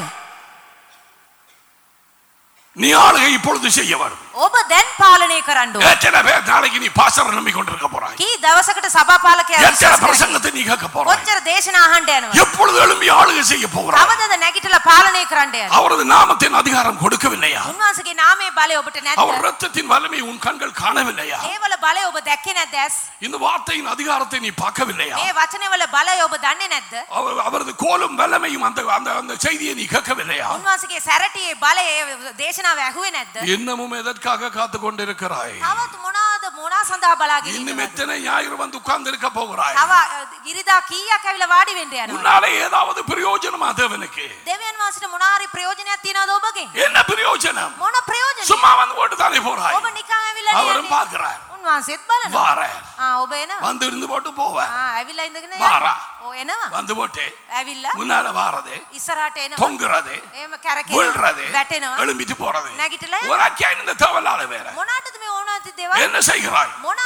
நீ ஆளுகை இப்பொழுது செய்ய வரும் ඔබ දැන් පාලනය කරන්න ඕනේ. எத்தனை பேர் நாளைக்கு நீ பாசர நம்பி கொண்டிருக்க போறாய் කී දවසකට සභාපාලකයා எத்தனை විශ්වාස කරයි? பிரசங்கத்தை நீ கேட்க போறாய் කොච්චර දේශනා අහන්න යනවා. எப்பொழுது எழும்பி ஆளுகை செய்ய போகிறாய் කවදද නැගිටලා පාලනය කරන්න යනවා. அவரது நாமத்தின் அதிகாரம் கொடுக்கவில்லையா උන්වහන්සේගේ නාමයේ බලය ඔබට அவர் නැද්ද? ரத்தத்தின் வலிமை உன் கண்கள் காணவில்லையா ඒවල බලය ඔබ දැක්කේ නැද්ද ඇස්? இந்த வார்த்தையின் அதிகாரத்தை நீ பார்க்கவில்லையா මේ වචනවල බලය ඔබ දන්නේ නැද්ද? அவர் அவரது கோலும் வல்லமையும் அந்த அந்த அந்த செய்தியை நீ கேட்கவில்லையா උන්වහන්සේගේ සැරටියේ බලය ඒ දේශනාව ඇහුවේ නැද්ද? இன்னமும் எதற்காக காத்து கொண்டிருக்கிறாய் තවත් මොනවාද මොනා සඳහා බලාගෙන இன்னும் ඉන්නවද? எத்தனை ஞாயிறு வந்து உட்கார்ந்து இருக்க போகிறாய் තව ඉරිදා කීයක් ඇවිල්ලා වාඩි වෙන්න යනවා. உன்னாலே ஏதாவது பிரயோஜனமா தேவனுக்கு දෙවියන් වහන්සේට මොන හරි ප්‍රයෝජනයක් තියනවද ඔබගෙන්? என்ன பிரயோஜனம் මොන ප්‍රයෝජනය? சும்மா வந்து போட்டு தானே போறாய் ඔබ නිකන් ඇවිල්ලා அவரும் නියන්නේ. பார்க்கிறார் උන්වහන්සේත් බලනවා. வார ආ ඔබ එනවා. வந்து இருந்து போட்டு போவேன் ආ ඇවිල්ලා ඉඳගෙන வாரா. යනවා. ඔව් එනවා. வந்து போட்டு ඇවිල්ලා முன்னால வாரது ඉස්සරහට එනවා. தொங்குறது එහෙම කැරකෙනවා. விழுறது වැටෙනවා. எழும்பிட்டு போறது නැගිටලා ஒரு அத்தியாயம் இந்த தேவையில்லாத வேற මොනවටද මේ ඕනෑති දේවල්? என்ன செய்கிறாய் මොනවාද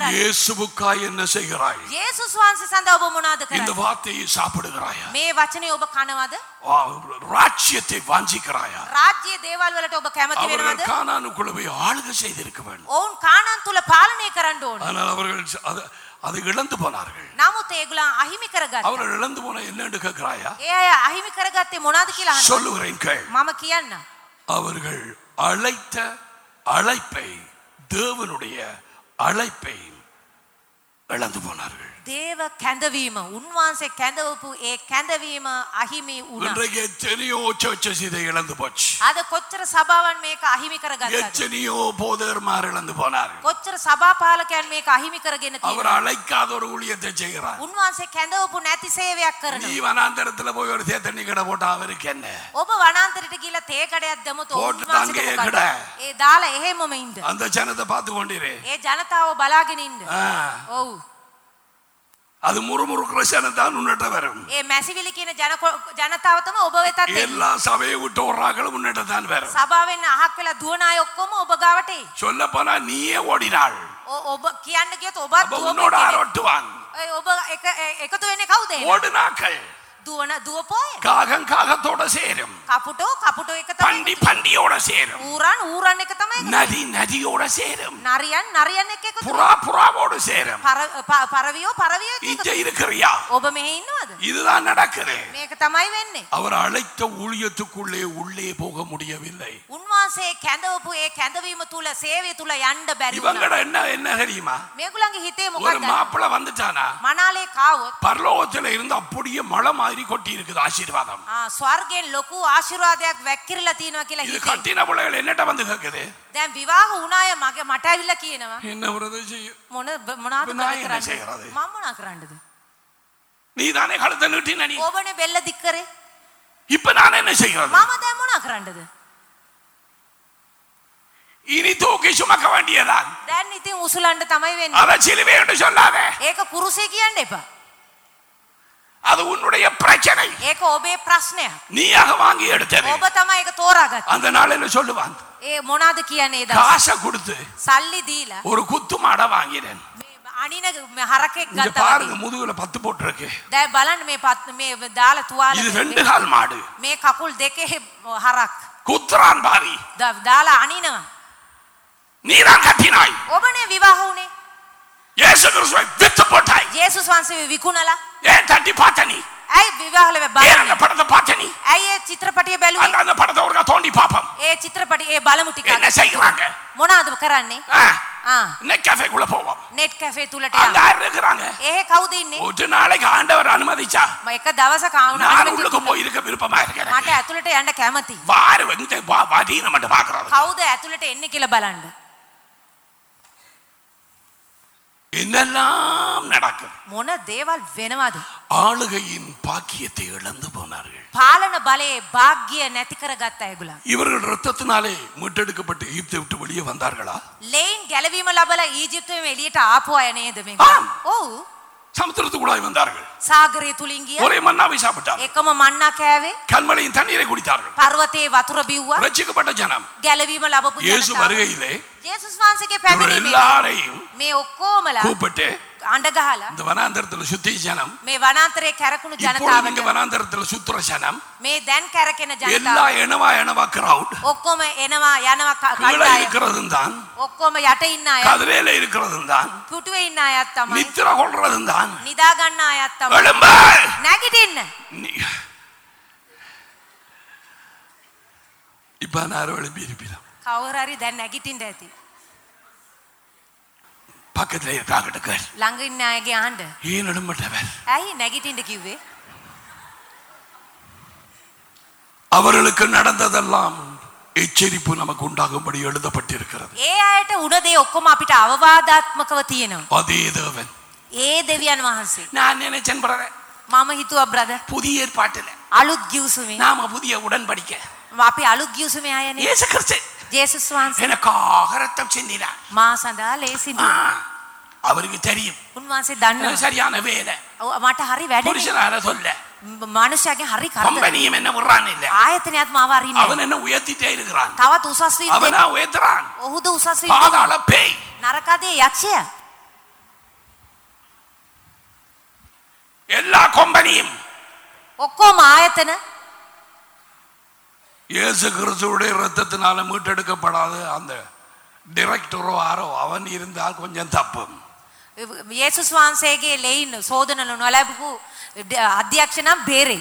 කරන්නේ? இயேசுவுக்காய் என்ன செய்கிறாய் යේසුස් වහන්සේ සඳහා ඔබ මොනවද இந்த කරන්නේ? வார்த்தையை சாப்பிடுகிறாயா මේ වචනේ ඔබ කනවද? ஆ, ராஜ்யத்தை வாஞ்சிக்கிறாயா රාජ්‍යයේ දේවල් වලට ඔබ කැමති වෙනවද? அவர்கள் கானானுக்குள்ள போய் ஆளுகை செய்திருக்க வேண்டும் ඔවුන් කානන් තුල පාලනය කරන්න ඕන. ஆனால் அவர்கள் அதை அதை இழந்து போனார்கள் නමුත් ඒගොල්ලන් අහිමි කරගත්තා. அவர்கள் இழந்து போன என்னன்னு கேட்கிறாயா ඒ අය අහිමි කරගත්තේ මොනවද කියලා අහනවා. சொல்லுகிறேன் கேள் මම කියන්න. அவர்கள் அழைத்த அழைப்பை தேவனுடைய அழைப்பை இழந்து போனார்கள் දේව කැඳවීම උන්වහන්සේ කැඳවපු ඒ කැඳවීම අහිමි වුණා. இன்றைக்கு எத்தனையோ சர்ச்சஸ் இதை இழந்து போச்சு අද කොච්චර සභාවන් මේක අහිමි කරගත්තද? எத்தனையோ போதகர்மார் இழந்து போனார்கள் කොච්චර සභාපාලකයන් මේක අහිමි කරගෙන அவர் තියෙනවා. அழைக்காத ஒரு ஊழியத்தை செய்கிறார் උන්වහන්සේ කැඳවපු නැති සේවයක් நீ කරනවා. வனாந்தரத்துல போய் ஒரு தேத்தண்ணி கடை போட்டா அவருக்கு என்ன ඔබ වනාන්තරයට ගිහලා තේ කඩයක් දැමුවොත් පොඩ්ඩක් උන්වහන්සේට අංගේ මොකක්ද? කඩ. ඒ දාලා එහෙමම ඉන්න. அந்த ஜனத்தை பார்த்து கொண்டிரு ඒ ජනතාව බලාගෙන ඉන්න. ஆ, ඔව්. அது முறுமுறுக்கிற ஜனத்தான் உன்னிட்ட வரும் ඒ මැසිවිලි කියන ජන ජනතාව තමයි ඔබ වෙතත් එන්නේ. எல்லா சபையை விட்டு ஓடுறாங்களும் உன்னிட்ட தான் வரும் සභාවෙන් අහක් වෙලා දුවන අය ඔක්කොම ඔබ ගාවට එයි. சொல்ல போனா நீயே ஓடினாள் ඔ- ඔබ කියන්න ගියොත් ඔබත් அப்ப දුවපු உன்னோட කෙනෙක්. ஆரோட்டுவான் ඔය ඔබ එක එ- එකතු වෙන්නේ කවුද? එහෙනම්? ஓடுனாக்கள் දුවන දුවපෝය. காகம் காகத்தோட சேரும் කපුටෝ කපුටෝ එක තමයි. பண்டி பண்டியோட சேரும் ඌරන් ඌරන් එක තමයි. එකතු நதி நதியோட சேரும் වෙන්නේ. නරියන් நරියන් එක්ක එකතු புறா புறாவோடு சேரும் පර- ප- පරවියෝ පරවියෝ එක්ක இங்க එකතු இருக்கிறியா ඔබ මෙහෙ ඉන්නවද? இதுதான் நடக்குது මේක තමයි වෙන්නේ. அவர் அழைத்த ஊழியத்துக்குள்ளே உள்ளே போக முடியவில்லை උන්වහන්සේ කැඳවපු ඒ කැඳවීම තුල සේවය තුල යන්න බැරි இவங்கட වුණා. என்ன என்ன தெரியுமா මේගොල්ලන්ගේ හිතේ ஒரு මොකක්ද? மாப்பிளை வந்துட்டானா මනාලේ කාවොත් பரலோகத்துல இருந்து அப்படியே மழை மாதிரி கொட்டி இருக்குது ஆசீர்வாதம் ආ ස්වර්ගයෙන් ලොකු ආශිර්වාදයක් වැක්කිරලා තියෙනවා කියලා இது හිතේ. கட்டின பிள்ளைகள் என்னட்ட வந்து கேக்குது දැන් විවාහ වුණාය මගේ මට ඇවිල්ලා කියනවා. என்ன பிரதர் செய்ய මොන මොනවද இப்ப நான் බල என்ன කරන්නේ? செய்யறது? මම මොනා කරන්නද? நீ தானே கழுத்தை நீட்டின நீ ඔබනේ බෙල්ල දික් කරේ. இப்ப நான் என்ன செய்யறது මම දැන් මොනා කරන්නද? இனி தூக்கி சுமக்க வேண்டியதான் දැන් ඉතින් උසුලන්න තමයි වෙන්නේ. அத சிலுவை என்று சொல்லாத ඒක කුරුසේ කියන්න එපා. அது உன்னுடைய பிரச்சனை ඒක ඔබේ ප්‍රශ්නයක්. நீயாக வாங்கி எடுத்தது ඔබ තමයි ඒක තෝරාගත්තේ. அந்த நாள் என்ன சொல்லுவான் ඒ මොනවාද කියන්නේ ඒ දවස්? காசை கொடுத்து සල්ලි දීලා ஒரு குத்து மாடை வாங்கினேன் මේ අනින මේ හරකෙක් இங்க ගත්තා பாருங்க වගේ. முதுகுல பத்து போட்டு இருக்கு දැන් බලන්න මේ පත් මේ දාලා තුවාල இது ரெண்டு கால் மாடு මේ කකුල් දෙකේ හරක් குத்துறான் பாவி ද- දාලා අනිනවා. நீதான் கட்டினாய் ඔබනේ විවාහ වුණේ. இயேசு கிறிஸ்துவை வித்து போட்டாய் ජේසුස් වහන්සේ විකුණලා ஏன் தட்டி பார்த்த நீ ඇයි විවාහල ஏன் බලන්නේ? அந்த படத்தை பார்த்த நீ ඇයි ඒ චිත්‍රපටිය බැලුවේ? அந்த அந்த படத்தை ஒருக்கா தோண்டி பாப்போம் ඒ චිත්‍රපටි ඒ බලමු என்ன ටිකක්. செய்யறாங்க මොනවද කරන්නේ? ආ நெக்கஃபேக்குள்ள போவோம் නෙට් කැෆේ තුලට அங்க යන්න. யார் இருக்கிறாங்க ඒ කවුද ඉන්නේ? ஒரு நாளைக்கு ஆண்டவர் அனுமதிச்சா මම එක දවසක ආවුන நான் உள்ளுக்கு போய் இருக்க விருப்பமா இருக்கிறேன் මට ඇතුළට යන්න කැමති. வாரு வந்து வா- வதீனம் மட்டும் பாக்குறது කවුද ඇතුළට එන්නේ කියලා බලන්න. என்னெல்லாம் நடக்கும் මොන දේවල් වෙනවද? ஆளுகையின் பாக்கியத்தை இழந்து போனார்கள் පාලන බලයේ වාග්ය නැති කරගත්ත ඒගොල්ලන්. இவர்கள் ரத்தத்தினாலே மீட்டெடுக்கப்பட்டு ஈப்தை விட்டு வெளியே வந்தார்களா ලේන් ගැලවීම ලබලා ඊජිප්තුවෙම එළියට ආපු අය නේද මේක? ஆம். ඔව්. சமுத்திரத்துக்குள்ளாய் வந்தார்கள் සාගරයේ තුලින් ගිය ஒரே மன்னாவை சாப்பிட்டார்கள் එකම මන්නා කෑවේ கல்மலையின் தண்ணீரை குடித்தார்கள் පර්වතයේ වතුර බිව්වා ரட்சிக்கப்பட்ட ஜனம் ගැලවීම ලබපු இயேசு ජනතාව. வருகையிலே ජේසුස් වහන්සේගේ இவர்கள் පැමිණීමේ எல்லாரையும் මේ ඔක්කොමලා கூப்பிட்டு අඬ ගහලා இந்த வனாந்தரத்துல சுத்தி ஜனம் මේ වනාන්තරයේ කැරකුණු இப்பொழுது இங்க ජනතාවට வனாந்தரத்துல சுத்துற ஜனம் මේ දැන් කැරකෙන எல்லா ජනතාව எனவா எனவா கிரவுட் ඔක්කොම එනවා යනවා ක- கீழே කණ්ඩායම இருக்கிறதும் தான் ඔක්කොම යට ඉන්න අය கதிரையில இருக்கிறதும் தான் පුටුවේ ඉන්න අයත් තමයි நித்திர கொள்றதும் தான் නිදා ගන්න අයත් තමයි எழும்ப නැගිටින්න நீ- இப்ப நேரம் எழுப்பி இருப்பிடும் කවුරු හරි දැන් නැගිටින්න ඇති பக்கத்துல இருக்காங்கிட்ட கேள் ළඟ ඉන්න අයගේ අහන්න ஏன் எழும்பட்டவர் ඇයි නැගිටින්න කිව්වේ அவர்களுக்கு நடந்ததெல்லாம் எச்சரிப்பு நமக்கு உண்டாகும்படி எழுதப்பட்டிருக்கிறது ඒ අයට උන දේ ඔක්කොම අපිට අවවාදාත්මකව තියෙනවා அதே தேவன் ඒ දෙවියන් වහන්සේ நான் நினைச்சேன் brother, මම හිතුවා බ්‍රදර් புதிய ஏற்பாட்டுல අලුත් ගිවිසුමේ நாம புதிய உடன்படிக்க අපි අලුත් ගිවිසුමේ අයනේ இயேசு கிறிஸ்து ජේසුස් වහන්සේ எனக்காக ரத்தம் சிந்தினார் මා සඳහා ලේසිදු ஆ, அவருக்கு தெரியும் උන්වහන්සේ දන්නවා எனக்கு சரியான வேலை ඔව්, මට හරි වැඩ புருஷனால சொல்ல මනුෂ්‍යයාගෙන් හරි කරදර கம்பெனியும் என்ன விடுறான் இல்ல ආයතනයත් මාව අරින්නේ அவன் என்ன உயர்த்திட்டே இருக்கிறான் තවත් උසස් වීම அவனா உயர்த்துறான் ඔහුද උසස් වීම பாதாள பேய் නරකදී යක්ෂයා எல்லா கம்பெனியும் ඔක්කොම ආයතන இயேசு கிறிஸ்துவுடைய ரத்தத்தினால மீட்டெடுக்கப்படாத அந்த டிரெக்டரோ ஆரோ அவன் இருந்தால் கொஞ்சம் தப்பு යේසුස් වහන්සේගේ ලෙයින් සෝදනල නොලැබපු අධ්‍යක්ෂ නම් බේරෙයි.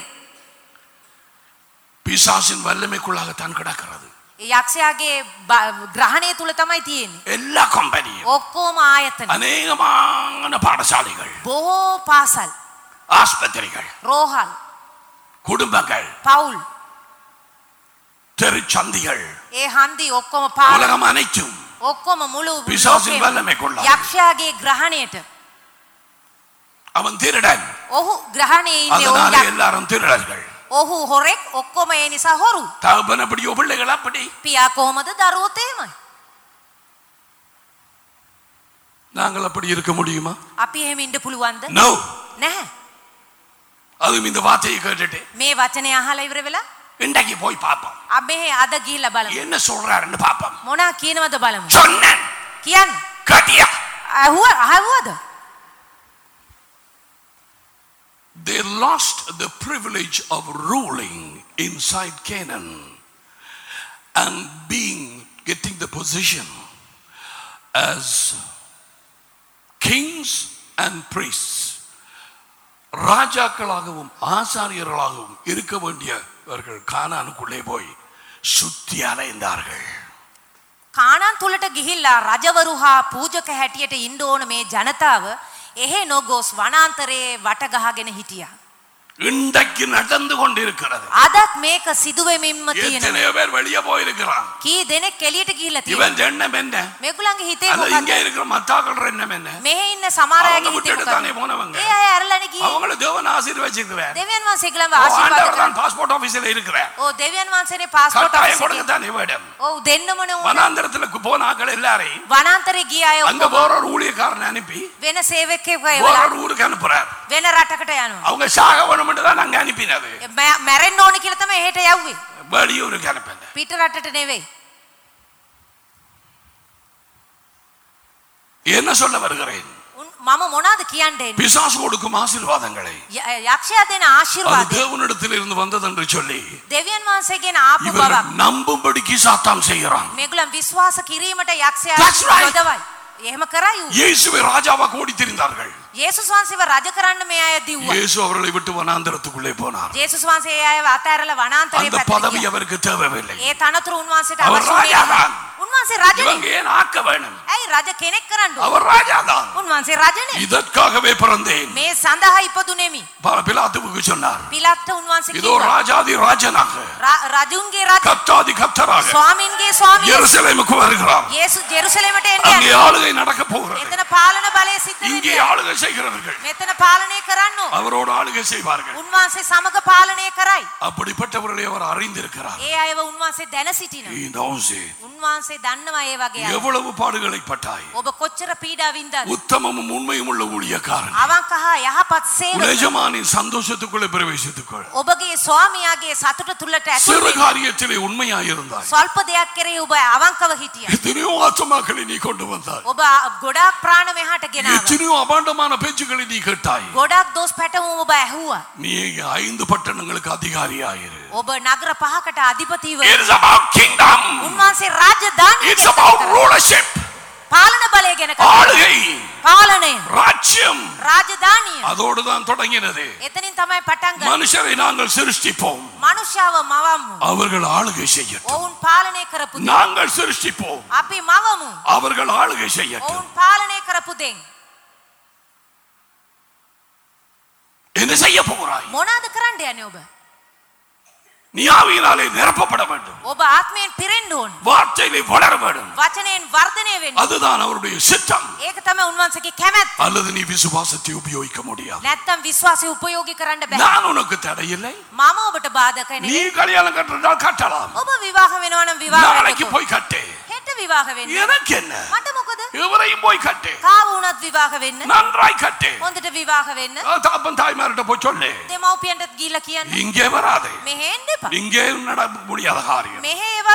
பிசாசின் வல்லமைக்குள்ளாகத்தான் கிடக்கிறது ඒ යක්ෂයාගේ බ- ග්‍රහණය තුල තමයි තියෙන්නේ. எல்லா கம்பெனியும் ඔක්කොම ආයතන. அநேகமான பாடசாலைகள் බොහෝ පාසල්, ஆஸ்பத்திரிகள் රෝහල්, குடும்பங்கள் පවුල්, தெருச்சந்திகள் ඒ හන්දි ඔක්කොම පාල உலகம் அனைத்தும் ඔක්කොම මුළු පිසාසින් ලෝකෙම වැළමෙකොල්ලා. යක්ෂයාගේ ග්‍රහණයට அவன் திருடன் ඔහු ග්‍රහණයේ ඉන්නේ ඔහු அதனால යක්- எல்லாரும் திருடர்கள் ඔහු හොරෙක් ඔක්කොම ඒ නිසා හොරු. தகப்பன் அப்படியோ பிள்ளைகள் அப்படி පියා කොහමද දරුවොත් එහෙමයි. நாங்கள் அப்படி இருக்க முடியுமா අපි එහෙම ඉන්න පුළුවන්ද? நோ නැහැ. அதுவும் இந்த வார்த்தையை கேட்டுட்டு මේ වචනය අහලා ඉවර වෙලා இன்றைக்கு போய் பார்ப்போம் අපි අද ගිහිල්ලා බලමු. என்ன சொல்றாருன்னு பார்ப்போம் මොනා කියනවද බලමු. சொன்னேன் කියන්න. கட்டியா අහුව අහුවද? They lost the privilege of ruling inside Canaan and being getting the position as kings and priests. ராஜாக்களாகவும் ஆசாரியர்களாகவும் இருக்க வேண்டியவர்கள் கானானுக்குள்ளே போய் சுத்தி அலைந்தார்கள் කානන් තුලට ගිහිල්ලා රජවරු හා පූජක හැටියට ඉන්න ඕන මේ ජනතාව එහෙ නොගොස් වනාන්තරයේ වට ගහගෙන හිටියා. இன்றைக்கு நடந்து கொண்டிருக்கிறது අදත් මේක සිදුවෙමින්ම තියෙනවා. எத்தனையோ பேர் வெளியே போயிருக்கிறான் කී දෙනෙක් එළියට ගිහිල්ලා තියෙනවා. இவன் எண்ணம் என்ன මේගොල්ලන්ගේ හිතේ அல்ல මොකද්ද? இங்கே இருக்கிற மத்தாக்கள் எண்ணம் என்ன මෙහෙ ඉන්න සමහර அவங்க අයගේ හිතේ விட்டுட்டு මොකද්ද? தானே போனவங்க ඒ අය අරලානේ ගියේ. அவங்கள தேவன் ஆசீர்வச்சிருக்கிறார் දෙවියන් වහන්සේගලම ஓ, ආශිර්වාද ஆண்டவர் කරා. தான் பாஸ்போர்ட் ஆபீஸ்ல இருக்கிறார் ඔව් දෙවියන් වහන්සේනේ පාස්පෝර්ට් கட்டாயம் ඔෆිස් கொடுக்க එකේ. தானே வேடம் ඔව් දෙන්නමනේ ඕන. வனாந்திரத்துல போன ஆக்கள் எல்லாரையும் වනාන්තරේ ගිය අය அங்க ඔක්කොම போற ஒரு ஊழியக்காரன் அனுப்பி වෙන සේවකයෙක් போற වෙලා ஒரு ஊருக்கு அனுப்புறார் වෙන රටකට යනවා. அவங்க சாக வேணும்னு தான் அங்க அனுப்பினது මැ- මැරෙන්න ඕන කියලා තමයි එහෙට යව්වේ. வெளியூருக்கு அனுப்பின පිට රටට නෙවෙයි. என்ன சொல்ல வருகிறேன் උන්- මම මොනවද කියන්න එන්නේ? பிசாசு கொடுக்கும் ஆசீர்வாதங்களை ය- යක්ෂයා දෙන அது ආශිර්වාදය தேவனிடத்தில் இருந்து வந்தது என்று சொல்லி දෙවියන් වහන්සේගෙන් ආපු இவர்கள் බවක් நம்பும்படிக்கு சாத்தான் செய்கிறான் මේගොල්ලන් විශ්වාස කිරීමට යක්ෂයා That's right. යොදවයි. එහෙම කරයි ඌ. இயேசுவை ராஜாவாக ஓடி திரிந்தார்கள் යේසුස් වහන්සේව රජ කරන්න මේ අය දිව්වා. இயேசு அவர்களை விட்டு வனாந்திரத்துக்குள்ளே போனார் යේසුස් වහන්සේ ඒ අයව අතහැරලා වනාන්තරේ அந்த පැත්තට பதவி ගියා. அவருக்கு தேவையில்லை ඒ තනතුරු උන්වහන්සේට அவர் අවශ්‍ය වුණේ ராஜாதான். නැහැ. උන්වහන්සේ රජනේ. இவங்க ஏன் ஆக்க வேணும் ඇයි රජ කෙනෙක් කරන්න ඕන? அவர் ராஜாதான் උන්වහන්සේ රජනේ. இதற்காகவே பிறந்தேன் මේ சඳහා ඉපදුනේමි. ப- பிலாத்துவுக்கு சொன்னார் පිලත්ට උන්වහන්සේ இதோ කිව්වා. ராஜாதி ராஜனாக ර- රජුන්ගේ රජ கத்தாதி கத்தராக ස්වාමින්ගේ ස්වාමිය எருசலேமுக்கு வருகிறார் යේසු ජෙරුසලමට එන්න அங்கே යනවා. ஆளுகை நடக்க போகிறது එතන පාලන බලය සිද්ධ இங்கே වෙන්නේ. ஆளுகை செய்கிறவர்கள் මෙතන පාලනය කරන්න ඕන. அவரோடு ஆளுகை செய்வார்கள் උන්වහන්සේ සමග පාලනය කරයි. அப்படிப்பட்டவர்களை அவர் அறிந்திருக்கிறார் ඒ අයව උන්වහන්සේ දැන සිටිනවා. He knows it. උන්වහන්සේ දන්නවා ඒ වගේ අය. எவ்வளவு பாடுகளை பட்டாய் ඔබ කොච්චර පීඩා වින්දාද? உத்தமமும் உண்மையும் உள்ள ஊழியக்காரன் අවංක හා යහපත් සේවක. எஜமானின் சந்தோஷத்துக்குள்ளே பிரவேசித்துக்கொள் ඔබගේ ස්වාමියාගේ සතුට තුලට ඇතුල් சிறு වෙන්න. காரியத்திலே உண்மையாயிருந்தாய் ස්වල්ප දෙයක් කෙරෙහි ඔබ අවංකව හිටියා. எத்தனையோ ஆத்துமாக்களை நீ கொண்டு வந்தாய் ඔබ ගොඩාක් ප්‍රාණ මෙහාට ගෙනාවා. எத்தனையோ அபாண்டமான பேச்சுக்களை நீ கேட்டாய் ගොඩක් දොස් පැටවුම් ඔබ ඇහුවා. நீ ஐந்து பட்டணங்களுக்கு அதிகாரியாயிரு ඔබ නගර පහකට අධිපතිව It is about kingdom. උන්වහන්සේ රාජධානිය It's ගැන about කතා කරා. rulership. පාලන බලය ගැන කතා කරා. ஆளுகை පාලනය ராஜ்யம் රාජධානිය அதோடு தான் தொடங்கினது එතනින් තමයි පටන් ගන්නේ. மனுஷரை நாங்கள் சிருஷ்டிப்போம் මනුෂ්‍යව මවමු. அவர்கள் ஆளுகை செய்யட்டும் ඔවුන් පාලනය කරපු දේ. நாங்கள் சிருஷ்டிப்போம் අපි මවමු. அவர்கள் ஆளுகை செய்யட்டும் ඔවුන් පාලනය කරපු දෙන්. என்ன செய்ய போகிறாய் මොනාද කරන්න යන්නේ ඔබ? நீ ஆவியினாலே நிரப்பப்பட வேண்டும் ඔබ ආත්මයෙන් පිරෙන්න ඕන. வார்த்தையிலே வளர வேண்டும் වචනයෙන් වර්ධනය වෙන්න. அதுதான் அவருடைய சித்தம் ඒක තමයි උන්වහන්සේගේ කැමැත්ත. அல்லது நீ விசுவாசத்தை உபயோகிக்க முடியாது නැත්තම් විශ්වාසය උපයෝගී කරන්න බෑ. நான் உனக்கு தடையில்லை මම ඔබට බාධක நீ නෙවෙයි. கல்யாணம் கட்டுறதால் கட்டலாம் ඔබ විවාහ වෙනවා නම් විවාහ நாளைக்கு වෙන්න. போய் கட்டு හෙට විවාහ වෙන්න. எனக்கு என்ன මට මොකද? இவரையும் போய் கட்டு කාව වුණත් විවාහ වෙන්න. நன்றாய் கட்டு හොඳට විවාහ වෙන්න. தாப்பன் தாய்மார்கிட்ட போய் சொல்லு දෙමව්පියන්ටත් ගිහිල්ලා කියන්න. இங்கே வராது මෙහෙ එන්න එපා. இங்கே நட முடியாத காரியம் මෙහෙ ඒවා වෙන්නේ නැහැ.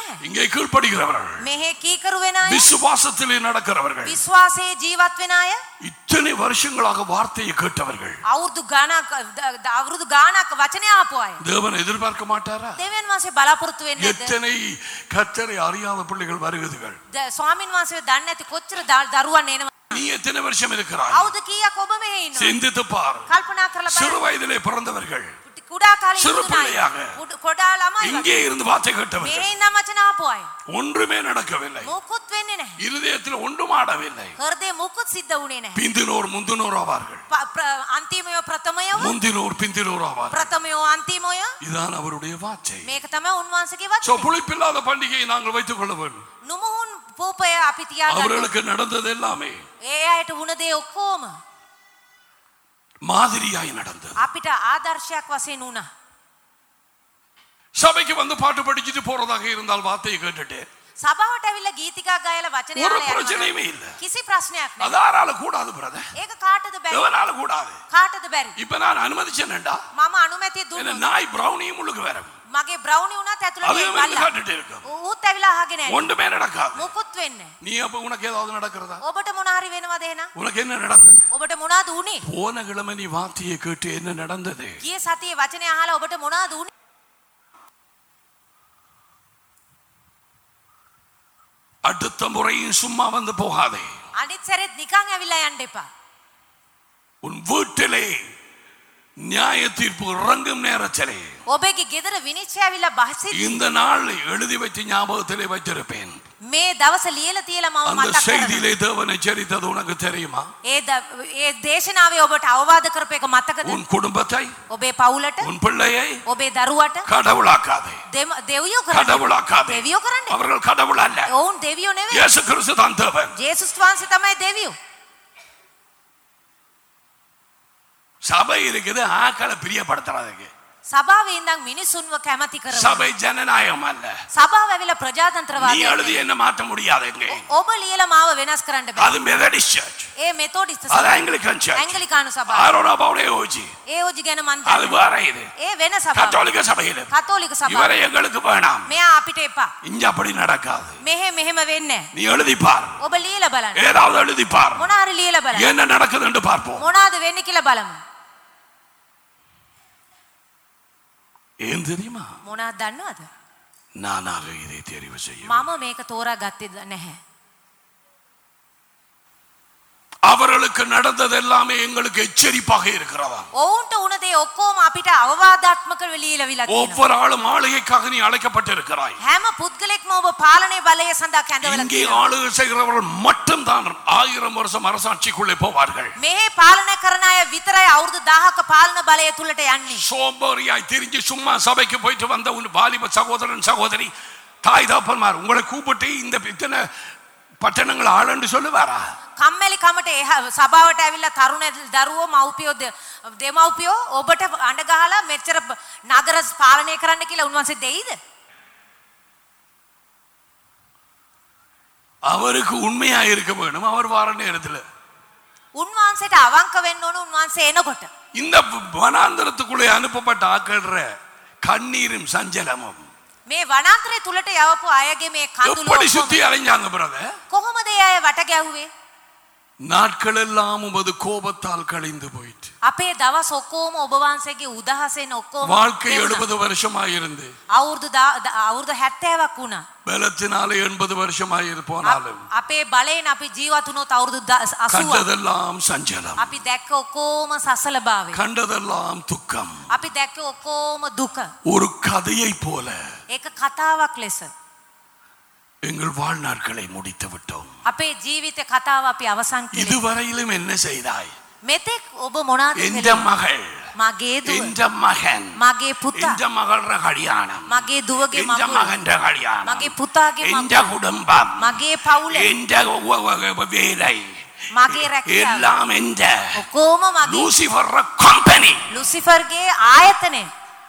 இங்கே கீழ்ப்படுகிறவர்கள் මෙහෙ කීකරු වෙන අය விசுவாசத்திலே நடக்கிறவர்கள் විශ්වාසයේ ජීවත් වෙන අය இத்தனை வருஷங்களாக வார்த்தையை கேட்டவர்கள் අවුරුදු ගානක් ද- ද- අවුරුදු ගානක් වචනය ආපු අය தேவன் எதிர்பார்க்க மாட்டாரா දෙවියන් වහන්සේ බලාපොරොත්තු වෙන්නේ නැද්ද? எத்தனை கத்தரை அறியாத பிள்ளைகள் வருகுதுகள் ද- ස්වාමින් වහන්සේ දන්නේ නැති කොච්චර ද- දරුවන් එනවා நீ எத்தனை வருஷம் இருக்கிறாய் අවුරුදු කීයක් ඔබ මෙහෙ ඉන්නවා சிந்தித்து பார் කල්පනා කරලා சிறு බලන්න வயதிலே பிறந்தவர்கள் කුඩා කාලේ සිරු ඉපදුන අය. පිள்ளையாக. කුඩ- කොඩා ළමයි இங்கே වගේ. இருந்து வார்த்தை கேட்டவர்கள் මෙහෙ ඉඳන් වචන ආපු අය ஒன்றுமே நடக்கவில்லை මොකුත් වෙන්නේ නැහැ இருதயத்தில் ஒன்றும் ஆடவில்லை හෘදේ මොකුත් සිද්ධ වුණේ නැහැ பிந்தினோர் முந்தினோர் ஆவார்கள் ප- ප්‍ර- අන්තිමයෝ ප්‍රථමයෝ முந்தினோர் பிந்தினோர் ஆவார்கள் ප්‍රථමයෝ අන්තිමයෝ இதான் அவருடைய வார்த்தை මේක තමයි උන්වහන්සේගේ சோ වචනේ புளிப்பில்லாத பண்டிகையை நாங்கள் வைத்துக் கொள்ள வேண்டும் නුමුහුන් පූපය අපි තියාගන්න அவர்களுக்கு நடந்தது எல்லாமே ඒ අයට වුණ දේ ඔක්කොම மாதிரியாய் நடந்தது අපිට ආදර්ශයක් වශයෙන් වුණා சபைக்கு வந்து பாட்டு படிச்சுட்டு போறதாக இருந்தால் வார்த்தையை கேட்டுட்டு සභාවට ඇවිල්ලා ගීතිකා ගායලා වචනය ஒரு අහලා යනවා. பிரச்சனையுமே இல்ல කිසි ප්‍රශ්නයක් නැහැ அதாரால கூடாது பிரதர் ඒක කාටද බැරි எவனால கூடாது කාටද බැරි இப்ப நான் அனுமதிச்சேன்டா මම අනුමැතිය என்ன දුන්නා நாய் பிரௌனியும் உள்ளுக்கு வேற මගේ බ්‍රවුනි උනත් ඇතුළට அதுவும் බල්ලා. வந்து காட்டுட்டு இருக்கும் ඌත් ඇවිල්ලා අහගෙන යනවා. ஒன்றுமே நடக்காது මොකුත් වෙන්නේ නැහැ. நீ அப்ப உனக்கு ஏதாவது நடக்கிறதா ඔබට මොන හරි වෙනවද එහෙනම් உனக்கு என்ன நடந்தது ඔබට මොනවද උනේ போன கிழமை நீ வார்த்தையை கேட்டு என்ன நடந்தது ගිය සතියේ වචනය අහලා ඔබට මොනවද උනේ அடுத்த முறையும் சும்மா வந்து போகாதே අනිත් සැරෙත් නිකන් ඇවිල්ලා යන්න එපා உன் வீட்டிலே நியாய தீர்ப்பு இறங்கும் நேரத்திலே ඔබගේ ගෙදර විනිශ්චය ඇවිල්ලා බහසි இந்த நாள் எழுதி வைத்து ஞாபகத்திலே வைத்திருப்பேன் මේ දවස ලියලා තියලා මම அந்த මතක් කරනවා செய்தியிலே தேவன் எச்சரித்தது உனக்கு தெரியுமா ඒ ද- ඒ දේශනාවේ ඔබට අවවාද කරපු එක මතකද உன் குடும்பத்தை ඔබේ පවුලට உன் பிள்ளையை ඔබේ දරුවට கடவுளாக்காதே දෙම- දෙවියෝ කරන්න கடவுளாக்காதே දෙවියෝ කරන්න அவர்கள் கடவுள் அல்ல ඔවුන් දෙවියෝ නෙවෙයි இயேசு கிறிஸ்து தான் தேவன் ජේසුස් වහන්සේ තමයි දෙවියෝ சபை இருக்குது ஆக்களை பிரியப்படுத்துறதுக்கு සභාවේ ඉඳන් මිනිසුන්ව කැමති කරනවා சபை ஜனநாயகம் அல்ல සභාව ඇවිල්ලා நீ ප්‍රජාතන්ත්‍රවාදී எழுதி என்ன மாற்ற முடியாது எங்க ඔබ ලියලා මාව වෙනස් කරන්න බෑ அது மெதடிஸ்ட் சர்ச் ඒ මෙතෝඩිස්ත அது ஆங்கிலிக்கன் சர்ச் ඇංගලිකානු සභාව ஆரோனாபாவுடைய ஓஜி ඒ ඕජි ගැන මන් அது දන්නවා. வேற இது ඒ වෙන සභාව கத்தோலிக்க சபையில் කතෝලික සභාව இவரை எங்களுக்கு வேணாம் මෙයා අපිට එපා இங்க அப்படி நடக்காது මෙහෙ මෙහෙම වෙන්නේ நீ எழுதி பார் ඔබ ලියලා බලන්න ஏதாவது எழுதி பார் මොන හරි ලියලා බලන්න என்ன நடக்குது என்று பார்ப்போம் මොනවද වෙන්නේ කියලා බලමු ஏன் தெரியுமா මොනවද දන්නවද நானாக இதை தெரிவு செய்ய මම මේක තෝරා ගත්තේ නැහැ அவர்களுக்கு நடந்தது எல்லாமே எங்களுக்கு எச்சரிப்பாக இருக்கிறதா ඔවුන්ට උන දේ ඔක්කොම අපිට අවවාදාත්මක ලියලා තියෙනවා ஒவ்வொரு ஆளும் ஆளுகைக்காக நீ அழைக்கப்பட்டிருக்கிறாய் හැම පුද්ගලෙක්ම ඔබ පාලනය බලය සඳහා කැඳවලා இங்கே තියෙනවා ஆளுகை செய்கிறவர்கள் மட்டும்தான் ஆயிரம் வருஷம் அரசாட்சிக்குள்ளே போவார்கள் මෙහි පාලනය කරන අය විතරයි අවුරුදු 1000ක පාලන බලය තුලට යන්නේ சோம்பேறியாய் திரிஞ்சு சும்மா சபைக்கு போயிட்டு வந்த உன் வாலிப சகோதரன் சகோதரி தாய் தாப்பன்மார் உங்களை கூப்பிட்டு இந்த இத்தனை பட்டணங்கள் ஆளுன்னு சொல்லுவாரா කම්මැලි කමට එහ සභාවට ඇවිල්ලා තරුණ දරුවෝ මව්පියෝ දෙ- දෙමව්පියෝ ඔබට අඬ ගහලා මෙච්චර බ- නගර පාලනය කරන්න කියලා උන්වහන්සේ දෙයිද? அவருக்கு உண்மையா இருக்க வேணும் அவர் வார நேரத்துல උන්වහන්සේට අවංක වෙන්න ඕන උන්වහන්සේ එනකොට. இந்த வனாந்தரத்துக்குள்ளே அனுப்பப்பட்ட ஆக்கள்ற கண்ணீரும் சஞ்சலமும் මේ වනාන්තරය තුලට යවපු අයගේ මේ කඳුළු எப்படி ඔක්කොම சுத்தி அலைஞ்சாங்க பிரதர் කොහොමද ඒ අය වට ගැහුවේ? நாட்கள் எல்லாம் உமது கோபத்தால் கழிந்து போயிட்டு අපේ දවස් ඔක්කොම ඔබ වහන්සේගේ උදහසෙන් ඔක්කොම வாழ்க்கை ගෙවුණා. எழுபது வருஷமாயிருந்து අවුරුදු දා- ද- අවුරුදු 70ක් වුණා. பலத்தினால எண்பது வருஷமாயிரு போனாலும் අප- අපේ බලයෙන් අපි ජීවත් වුණොත් අවුරුදු 80ක්. கண்டதெல்லாம் சஞ்சலம் අපි දැක්ක ඔක්කොම සසලභාවය. கண்டதெல்லாம் துக்கம் අපි දැක්ක ඔක්කොම දුක. ஒரு கதையை போல ඒක කතාවක් ලෙස. எங்கள் வாழ்நாட்களை முடித்து விட்டோம் අපේ ජීවිත කතාව අපි අවසන් කළේ. இதுவரையிலும் என்ன செய்தாய் මෙතෙක් ඔබ මොනාද எந்த කළේ? மகள் මගේ දුව, எந்த மகன் මගේ පුතා, எந்த மகள கல்யாணம் මගේ දුවගේ எந்த මගුල, மகன் கல்யாணம் මගේ පුතාගේ எந்த මගුල, குடும்பம் මගේ පවුල, எந்த வ- வ- வ- வேலை මගේ රැකියාව. எல்லாம் எந்த ඔක්කොම මගේ லூசிபர் கம்பெனி ලුසිෆර්ගේ ආයතනය.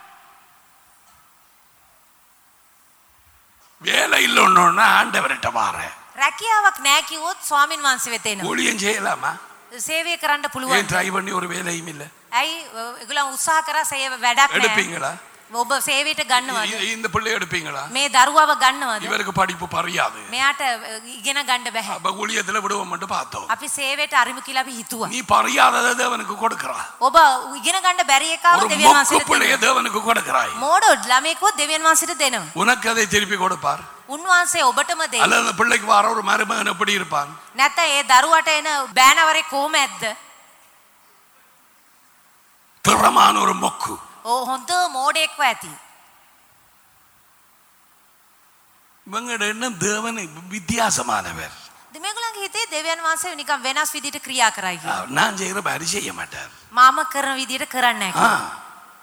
வேலை இல்லைன்னா ஆண்டவர்கிட்ட வாரேன் රැකියාවක් නෑ කිව්වොත් ස්වාමින් වහන්සේ වෙත එනවා. ஊழியம் செய்யலாமா සේවය කරන්න ஏன் පුළුවන්. ட்ரை பண்ணி ஒரு வேலையும் இல்ல ඇයි ඒගොල්ලන් උත්සාහ කරා සේව වැඩක් නෑ. எடுப்பீங்களா ඔබ සේවයට ගන්නවද இ- இந்த பிள்ளை எடுப்பீங்களா මේ දරුවව ගන්නවද இவருக்கு படிப்பு பறியாது මෙයාට අ, ඉගෙන ගණ්ඩ බැහැ அப்ப ஊழியத்துல விடுவோம் மட்டும் பார்த்தோம் අපි සේවයට අරිමු කියලා අපි හිතුවා நீ பறியாததை தேவனுக்கு கொடுக்கிறாய் ඔබ ඉගෙන ගණ්ඩ බැරි එකාව ஒரு දෙවියන් மொக்கு වහන්සේට பிள்ளைய දෙනවා தேவனுக்கு கொடுக்கிறாய் මෝඩ ළමයෙකුව දෙවියන් වහන්සේට දෙනවා உனக்கு அதை திருப்பி கொடுப்பார் උන්වහන්සේ ඔබටම දෙයි அல்லது அந்த பிள்ளைக்கு வர ஒரு மருமகன் எப்படி இருப்பான் නැත ඒ දරුවට එන බෑනවරේ කොහොම ඇද්ද திறமான ஒரு மொக்கு ඕ හොඳ මෝඩෙක්ව ඇති இவங்களோட எண்ணம் தேவன் வித்தியாசமானவர் දෙමගලන්ගේ හිතේ දෙවියන් වහන්සේ නිකන් වෙනස් විදිහට ක්‍රියා කරයි කියලා. அவர் நான் செய்கிற மாதிரி செய்ய மாட்டார் මාම කරන විදිහට කරන්නේ ஆ. නැහැ.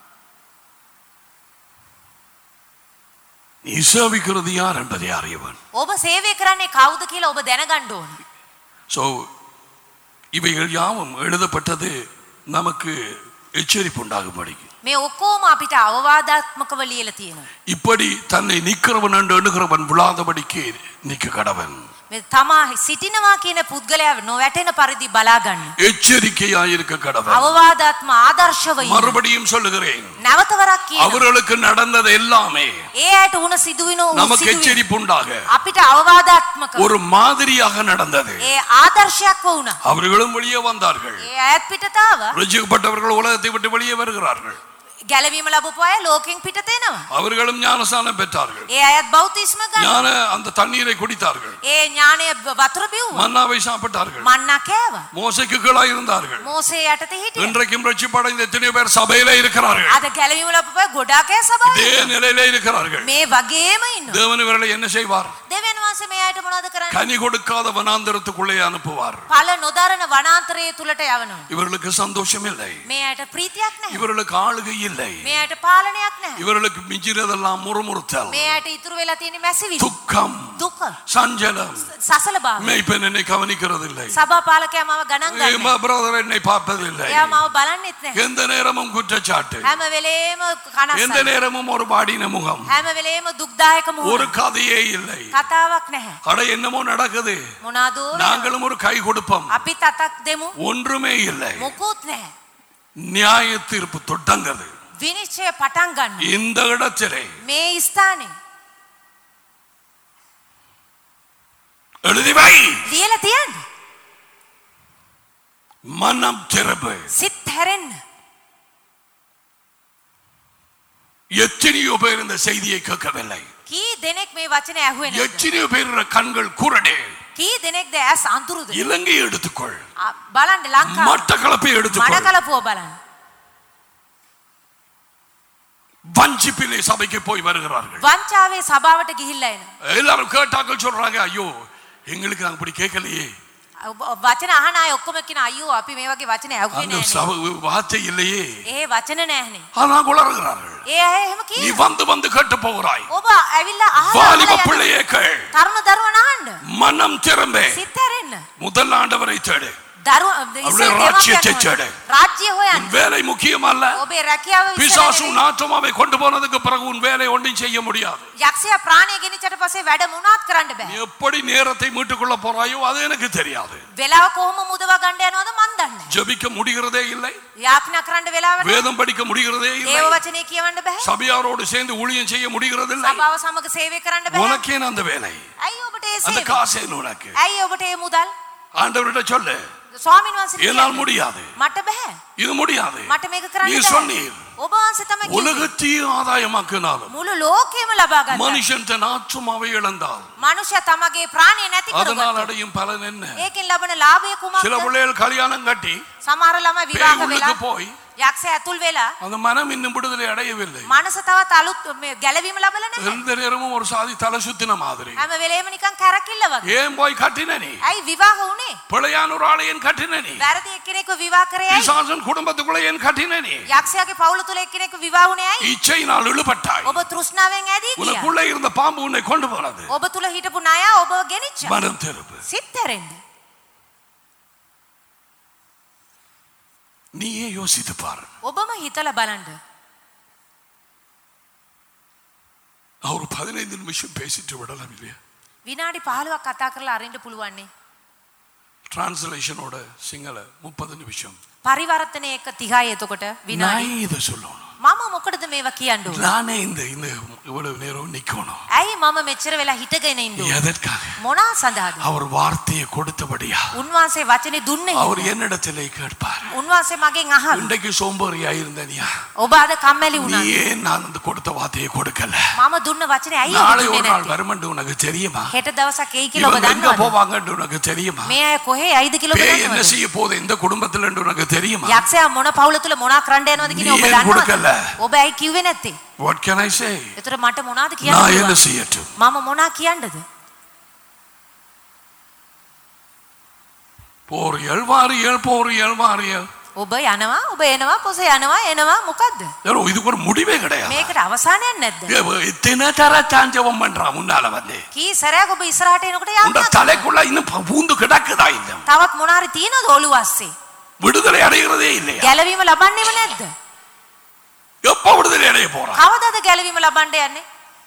நீ சேவிக்கிறது யார் என்பதை அறியவன் ඔබ සේවය කරන්නේ කවුද කියලා ඔබ දැනගන්න ඕන. ஸோ இவைகள் யாவும் எழுதப்பட்டது நமக்கு எச்சரிப்பு உண்டாகும்படிக்கு මේ ඔක්කොම අපිට අවවාදාත්මකව ලියලා තියෙනවා. இப்படி தன்னை நிக்கிறவன் என்று எண்ணுகிறவன் விழாதபடிக்கு நிக்க கடவன் මේ තමා සිටිනවා කියන පුද්ගලයා නොවැටෙන පරිදි බලා ගන්න. எச்சரிக்கையாயிருக்க கடவன் අවවාදාත්ම ආදර්ශව ඉන්න. மறுபடியும் சொல்லுகிறேன் නැවත වරක් කියනවා. அவர்களுக்கு நடந்தது எல்லாமே ඒ අයට වුණ සිදුවෙන වූ நமக்கு සිදුවීම් எச்சரிப்பு உண்டாக අපිට අවවාදාත්මක ஒரு மாதிரியாக நடந்தது ඒ ආදර්ශයක්ව වුණා. அவர்களும் வெளியே வந்தார்கள் ඒ අයත් පිටතාව ரசிக்கப்பட்டவர்கள் உலகத்தை விட்டு வெளியே வருகிறார்கள் ගැලවීම ලැබපු අය ලෝකෙන් පිටත එනවා. அவர்களும் ஞானஸ்தானம் பெற்றார்கள் ඒ අයත් බෞතිස්ම ගන්න. ஞான அந்த தண்ணீரை குடித்தார்கள் ඒ ඥානය වතුර බිව්වා. மன்னாவை சாப்பிட்டார்கள் මන්නා කෑවා. மோசைக்கு கீழாய் இருந்தார்கள் මෝසේ යටතේ හිටියා. இன்றைக்கும் ரட்சிப்படைந்த எத்தனையோ பேர் சபையில இருக்கிறார்கள் අද ගැලවීම ලැබපු අය ගොඩාක් අය සභාවේ இதே ඉන්නවා. நிலையில இருக்கிறார்கள் මේ වගේම ඉන්නවා. தேவன் இவர்களை என்ன செய்வார் දෙවියන් වහන්සේ මේ අයට මොනවද කරන්නේ? கனி கொடுக்காத வனாந்தரத்துக்குள்ளே அனுப்புவார் ඵල නොදරන වනාන්තරයේ තුලට යවනවා. இவர்களுக்கு சந்தோஷம் இல்லை මේ අයට ප්‍රීතියක් නැහැ. இவர்களுக்கு ஆளுகை இல்லை මේ අයට පාලනයක් නැහැ. இவர்களுக்கு மிஞ்சிறதெல்லாம் முறுமுறுத்தல் මේ අයට ඉතුරු වෙලා තියෙන මැසිවිලි. துக்கம் දුක. சஞ்சலம் සසල භාව. மெய்ப்பெண் என்னை கவனிக்கிறது இல்லை සභා පාලකයා මාව ගණන් ගන්න. பிரதர் என்னை பார்ப்பதில்லை එයා මාව බලන්නෙත් නැහැ. எந்த நேரமும் குற்றச்சாட்டு හැම වෙලේම எந்த කනස්සයි. நேரமும் ஒரு பாடின முகம் හැම වෙලේම දුක්දායක ஒரு මුහුණ. கதையே இல்லை කතාවක් නැහැ. அட என்னமோ நடக்குது මොනාදෝ වෙනවා. நாங்களும் ஒரு கை கொடுப்போம் අපිත් අතක් දෙමු. ஒன்றுமே இல்லை මොකුත් නැහැ. நியாய தீர்ப்பு தொட்டங்கது විනිශ්චය පටන් ගන්න. இந்த இடத்திலே මේ ස්ථානේ எழுதி வை ලියලා තියන්න. மனம் திறப்பு සිත් හැරෙන්න. எத்தனையோ பேர் இந்த செய்தியை கேட்கவில்லை කී දෙනෙක් මේ වචන ඇහුවේ නැද්ද? எத்தனையோ பேர் கண்கள் குரடே කී දෙනෙක්ද ඇස් අඳුරුද? இலங்கையை எடுத்துக்கொள் අ, බලන්න ලංකාව. மட்டக்களப்பை எடுத்துக்கொள் මඩකලපුව බලන්න. வஞ்சிப்பிலே சபைக்கு போய் வருகிறார்கள் වංචාවේ සභාවට ගිහිල්ලා එනවා. எல்லாரும் கேட்டாக்கள் சொல்றாங்க ஐயோ எங்களுக்கு நாங்க இப்படி கேட்கலையே ඔබ- වචන අහන අය ඔක්කොම කියන අයියෝ අපි මේ වගේ වචන ඇහුවේ அந்த නෑනේ. சபை வார்த்தை இல்லையே ඒ වචන නැහනේ. ஆனா குளறுகிறார்கள் ඒ අය එහෙම நீ කියනවා. வந்து வந்து கேட்டு போகிறாய் ඔබ ඇවිල්ලා අහලා வாலிப අහලා යන්න. பிள்ளையே கேள் තරුණ දරුවන් අහන්න. மனம் திறம்பே සිත් හැරෙන්න. முதல் ஆண்டவரை தேடு දරුව அவருடைய ராஜ்யத்தை தேடு. රාජ්‍ය உன் හොයන්න. வேலை முக்கியம் அல்ல ඔබේ රැකියාව විසර பிசாசு නෙවෙයි. உன் ஆத்மாவை கொண்டு போனதுக்கு பிறகு உன் வேலை ஒன்றும் செய்ய முடியாது යක්ෂයා ප්‍රාණය ගෙනිච්චට පස්සේ වැඩ මොනවත් කරන්න நீ බෑ. எப்படி நேரத்தை மீட்டுக் கொள்ள போறாயோ அது எனக்கு தெரியாது වෙලාව කොහොම මුදවා ගන්න යනවද මන් දන්නේ. නැහැ. ஜெபிக்க முடிகிறதே இல்லை යාඥා කරන්න වෙලාව නැහැ. வேதம் படிக்க முடிகிறதே இல்லை දේව වචනේ කියවන්න බෑ. சபையாரோடு சேர்ந்து ஊழியம் செய்ய முடிகிறதில்லை සභාව සමග සේවය කරන්න බෑ. உனக்கே அந்த வேலை ඇයි ඔබට ඒ அந்த සේවය? காசு என்ன உனக்கு ඇයි ඔබට ඒ මුදල්? ஆண்டவர்கிட்ட சொல்லு ස්වාමීන් වහන්සේ என்னால் කියන්නේ, முடியாது මට බෑ. இது முடியாது මට මේක කරන්න நீ බෑ. சொன்னீர் ඔබ වහන්සේ තමයි කිව්වේ. உலகத்தையே ஆதாயமாக்கினாலும் මුළු ලෝකෙම ලබා ගන්න. மனுஷன் தன் ஆற்றுமாவை இழந்தால் මනුෂ්‍ය තමගේ ප්‍රාණය නැති அதனால் කරගත්තා. அடையும் பலன் என்ன ඒකෙන් ලබන ලාභය சில කුමක්ද? பிள்ளைகள் கல்யாணம் கட்டி සමහර ළමයි பேய் විවාහ உள்ளுக்கு වෙලා போய் යක්ෂයා ඇතුල් වෙලා அந்த மனம் இன்னும் விடுதலை அடையவில்லை මනස තවත් අලුත් මේ ගැලවීම ලබලා නැහැ. எந்த நேரமும் ஒரு சாதி தலை சுத்தின மாதிரி හැම වෙලේම නිකන් කැරකිල්ල වගේ. ஏன் போய் கட்டின நீ ඇයි විවාහ වුණේ? பிழையான ஒரு ஆளை ஏன் கட்டின நீ වැරදි එක්කෙනෙක්ව විවාහ කරේ ඇයි? பிசாசன் குடும்பத்துக்குள்ள ஏன் கட்டின நீ යක්ෂයාගේ පවුල තුල එක්කෙනෙක්ව විවාහ වුණේ ඇයි? இச்சையினால் இழுபட்டாய் ඔබ තෘෂ්ණාවෙන් ඇදී ගියා. உனக்குள்ள இருந்த பாம்பு உன்னை கொண்டு போனது ඔබ තුල හිටපු ණය ඔබ ගෙනිච්චා. மனம் திருப்பு සිත් හැරෙන්න. நீயே யோசித்து பாரு ඔබම හිතලා බලන්න. நான் ஒரு பதினைந்து நிமிஷம் பேசிட்டு விடலாம் இல்லையா විනාඩි 15ක් කතා කරලා අරින්න පුළුවන් නේ. டிரான்ஸ்லேஷனோட சிங்கள முப்பது நிமிஷம் පරිවර්තනය එක 30යි එතකොට විනාඩි நான் இதை சொல்லணும் මම මොකටද මේවා කියන්න ඕන? நானே இந்த இந்த இவ்வளவு நேரம் நிக்கணும் ඇයි මම මෙච්චර වෙලා හිටගෙන ඉන්න ඕන? எதற்காக මොනා සඳහාද? அவர் வார்த்தையை கொடுத்தபடியா උන්වහන්සේ වචනේ දුන්නේ அவர் හින්දා. என்னிடத்திலே கேட்பார் උන්වහන්සේ මගෙන් අහන. இன்றைக்கு சோம்பேறியா இருந்தனியா ඔබ අද කම්මැලි நீ වුණා. ஏன் நான் அந்த கொடுத்த வார்த்தையை கொடுக்கல මම දුන්න වචනේ ඇයි ඔබ நாளை දුන්නේ ஒரு நாள் නැත්තේ? வருமென்று உனக்கு தெரியுமா හෙට දවසක් එයි කියලා ඔබ இவங்க எங்க දන්නවද? போவாங்கன்னு உனக்கு தெரியுமா මේ අය කොහේ ඇයිද කියලා ඔබ பேய் என்ன දන්නවද? செய்ய போகுது எந்த குடும்பத்துல என்று உனக்கு தெரியுமா යක්ෂයා මොන පවුල තුල මොනා කරන්න යනවද කියන ඔබ நீ ஏன் கொடுக்கல? දන්නවද? ඔබ ඇයි කිව්වේ නැත්තේ? what can i say ඒතර මට මොනවද කියන්න நான் என்ன පුළුවන්? செய்யட்டும் මම මොනා කියන්නද? போறியல் வாரியல் போறியல் வாரியல் ඔබ යනවා ඔබ එනවා පොස යනවා එනවා මොකද්ද? ஏதோ இதுக்கு ஒரு முடிவே கிடையாது මේකට අවසානයක් නැද්ද? எத்தனை தர சாஞ்சவம் பண்றான் முன்னால வந்து කී සැරයක් ඔබ ඉස්සරහට එනකොට உண்ட යන්න தலைக்குள்ள இன்னும் ப- பூந்து கிடக்குதா இல்ல තවත් මොනාරි තියනවද ඔළුව අස්සේ? விடுதலை அடைகிறதே இல்லையா ගැලවීම ලබන්නේම නැද්ද? எப்ப விடுதலை அடைய போறான் කවදාද ගැලවීම ලබන්න යන්නේ?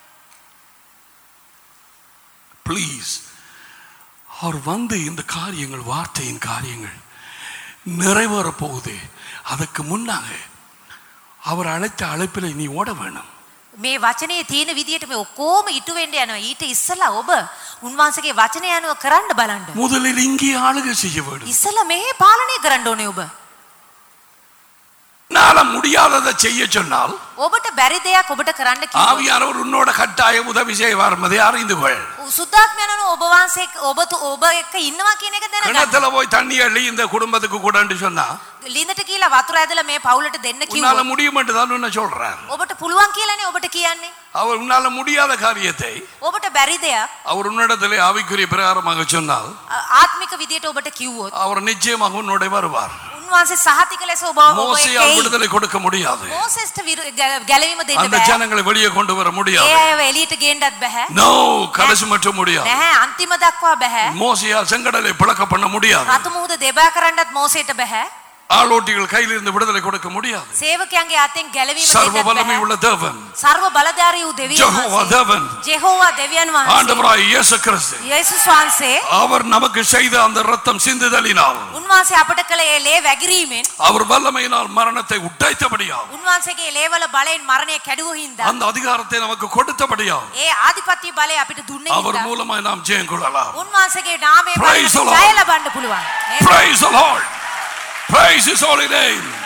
ப்ளீஸ் அவர் வந்து இந்த காரியங்கள் வார்த்தையின் காரியங்கள் நிறைவேற போகுது அதுக்கு முன்னாக அவர் அழைத்த அழைப்பில் நீ ஓட வேணும் මේ වචනේ තියෙන විදියට මේ ඔක්කොම ඉටු වෙන්න යනවා. ඊට ඉස්සලා ඔබ උන්වහන්සේගේ වචනය අනුව කරන්න බලන්න. முதலில் இங்கே ஆளுகை செய்ய வேண்டும் ඉස්සලා මෙහි පාලනය කරන්න ඕනේ ඔබ. நாள முடியாததை செய்ய சொன்னால் ඔබට බැරි දෙයක් ඔබට කරන්න කිව්වොත් ஆவியானவர் உன்னோட கட்டாய உதவி செய்வார் என்பதை அறிந்து கொள் සුද්ධාත්මයන් ඔබ වහන්සේ ඔබ තු- ඔබ එක්ක ඉන්නවා කියන එක දැනගන්න. கிணத்துல போய் தண்ணி அள்ளி இந்த குடும்பத்துக்கு கூடன்னு சொன்னா ලිඳට කියලා වතුර ඇදලා මේ පවුලට දෙන්න உன்னால කිව්වොත් முடியும் தான் உன்னை சொல்றார் ඔබට පුළුවන් කියලානේ ඔබට කියන්නේ. அவர் உன்னால முடியாத காரியத்தை ඔබට බැරි දෙයක් அவர் உன்னிடத்திலே ஆவிக்குரிய பிரகாரமாக சொன்னால் අ- ආත්මික විදියට ඔබට කිව්වොත් அவர் நிச்சயமாக உன்னோட வருவார் උන්වහන්සේ සහතික ලෙස ඔබ ඔබ மோசையால் එක්ක එයි. விடுதலை கொடுக்க முடியாது මෝසෙස්ට විරු- ගැ- ගැලවීම දෙන්න அந்த බෑ. ஜனங்களை வெளியே கொண்டு வர ඒ முடியாது අයව එළියට ගේන්නත් බෑ. நோ கடைசி மட்டும் முடியாது නැහැ අන්තිම දක්වා බෑ. மோசையால் செங்கடலை பிளக்க பண்ண முடியாது රතු මුහුද දෙබා කරන්නත් මෝසයට බෑ. ஆளோட்டிகள் கையில் இருந்து விடுதலை கொடுக்க முடியாது සේවකයන්ගේ අතෙන් ගැලවීම சர்வ දෙන්නත් வல்லமை බෑ. உள்ள தேவன் සර්ව බලධාරී වූ දෙවියන් ஜெகோவா වහන්සේ. தேவன் ජෙහෝවා දෙවියන් වහන්සේ. ஆண்டவராய் இயேசு கிறிஸ்து යේසුස් වහන්සේ அவர் நமக்கு செய்த அந்த ரத்தம் சிந்துதலினால் උන්වහන්සේ අපට කළ ඒ ලේ වැගිරීමෙන් அவர் வல்லமையினால் மரணத்தை உடைத்தபடியால் උන්වහන්සේගේ ලේවල බලයෙන් මරණය කැඩුව හින්දා அந்த அதிகாரத்தை நமக்கு கொடுத்தபடியால் ඒ ආධිපත්‍ය බලය අපිට දුන්නේ அவர் හින්දා மூலமாய் நாம் ஜெயம் கொள்ளலாம் උන්වහන්සේගේ නාමයෙන් Praise the Lord. ජය ලබන්න පුළුවන්. නේද? Praise the Lord. Praise his holy name.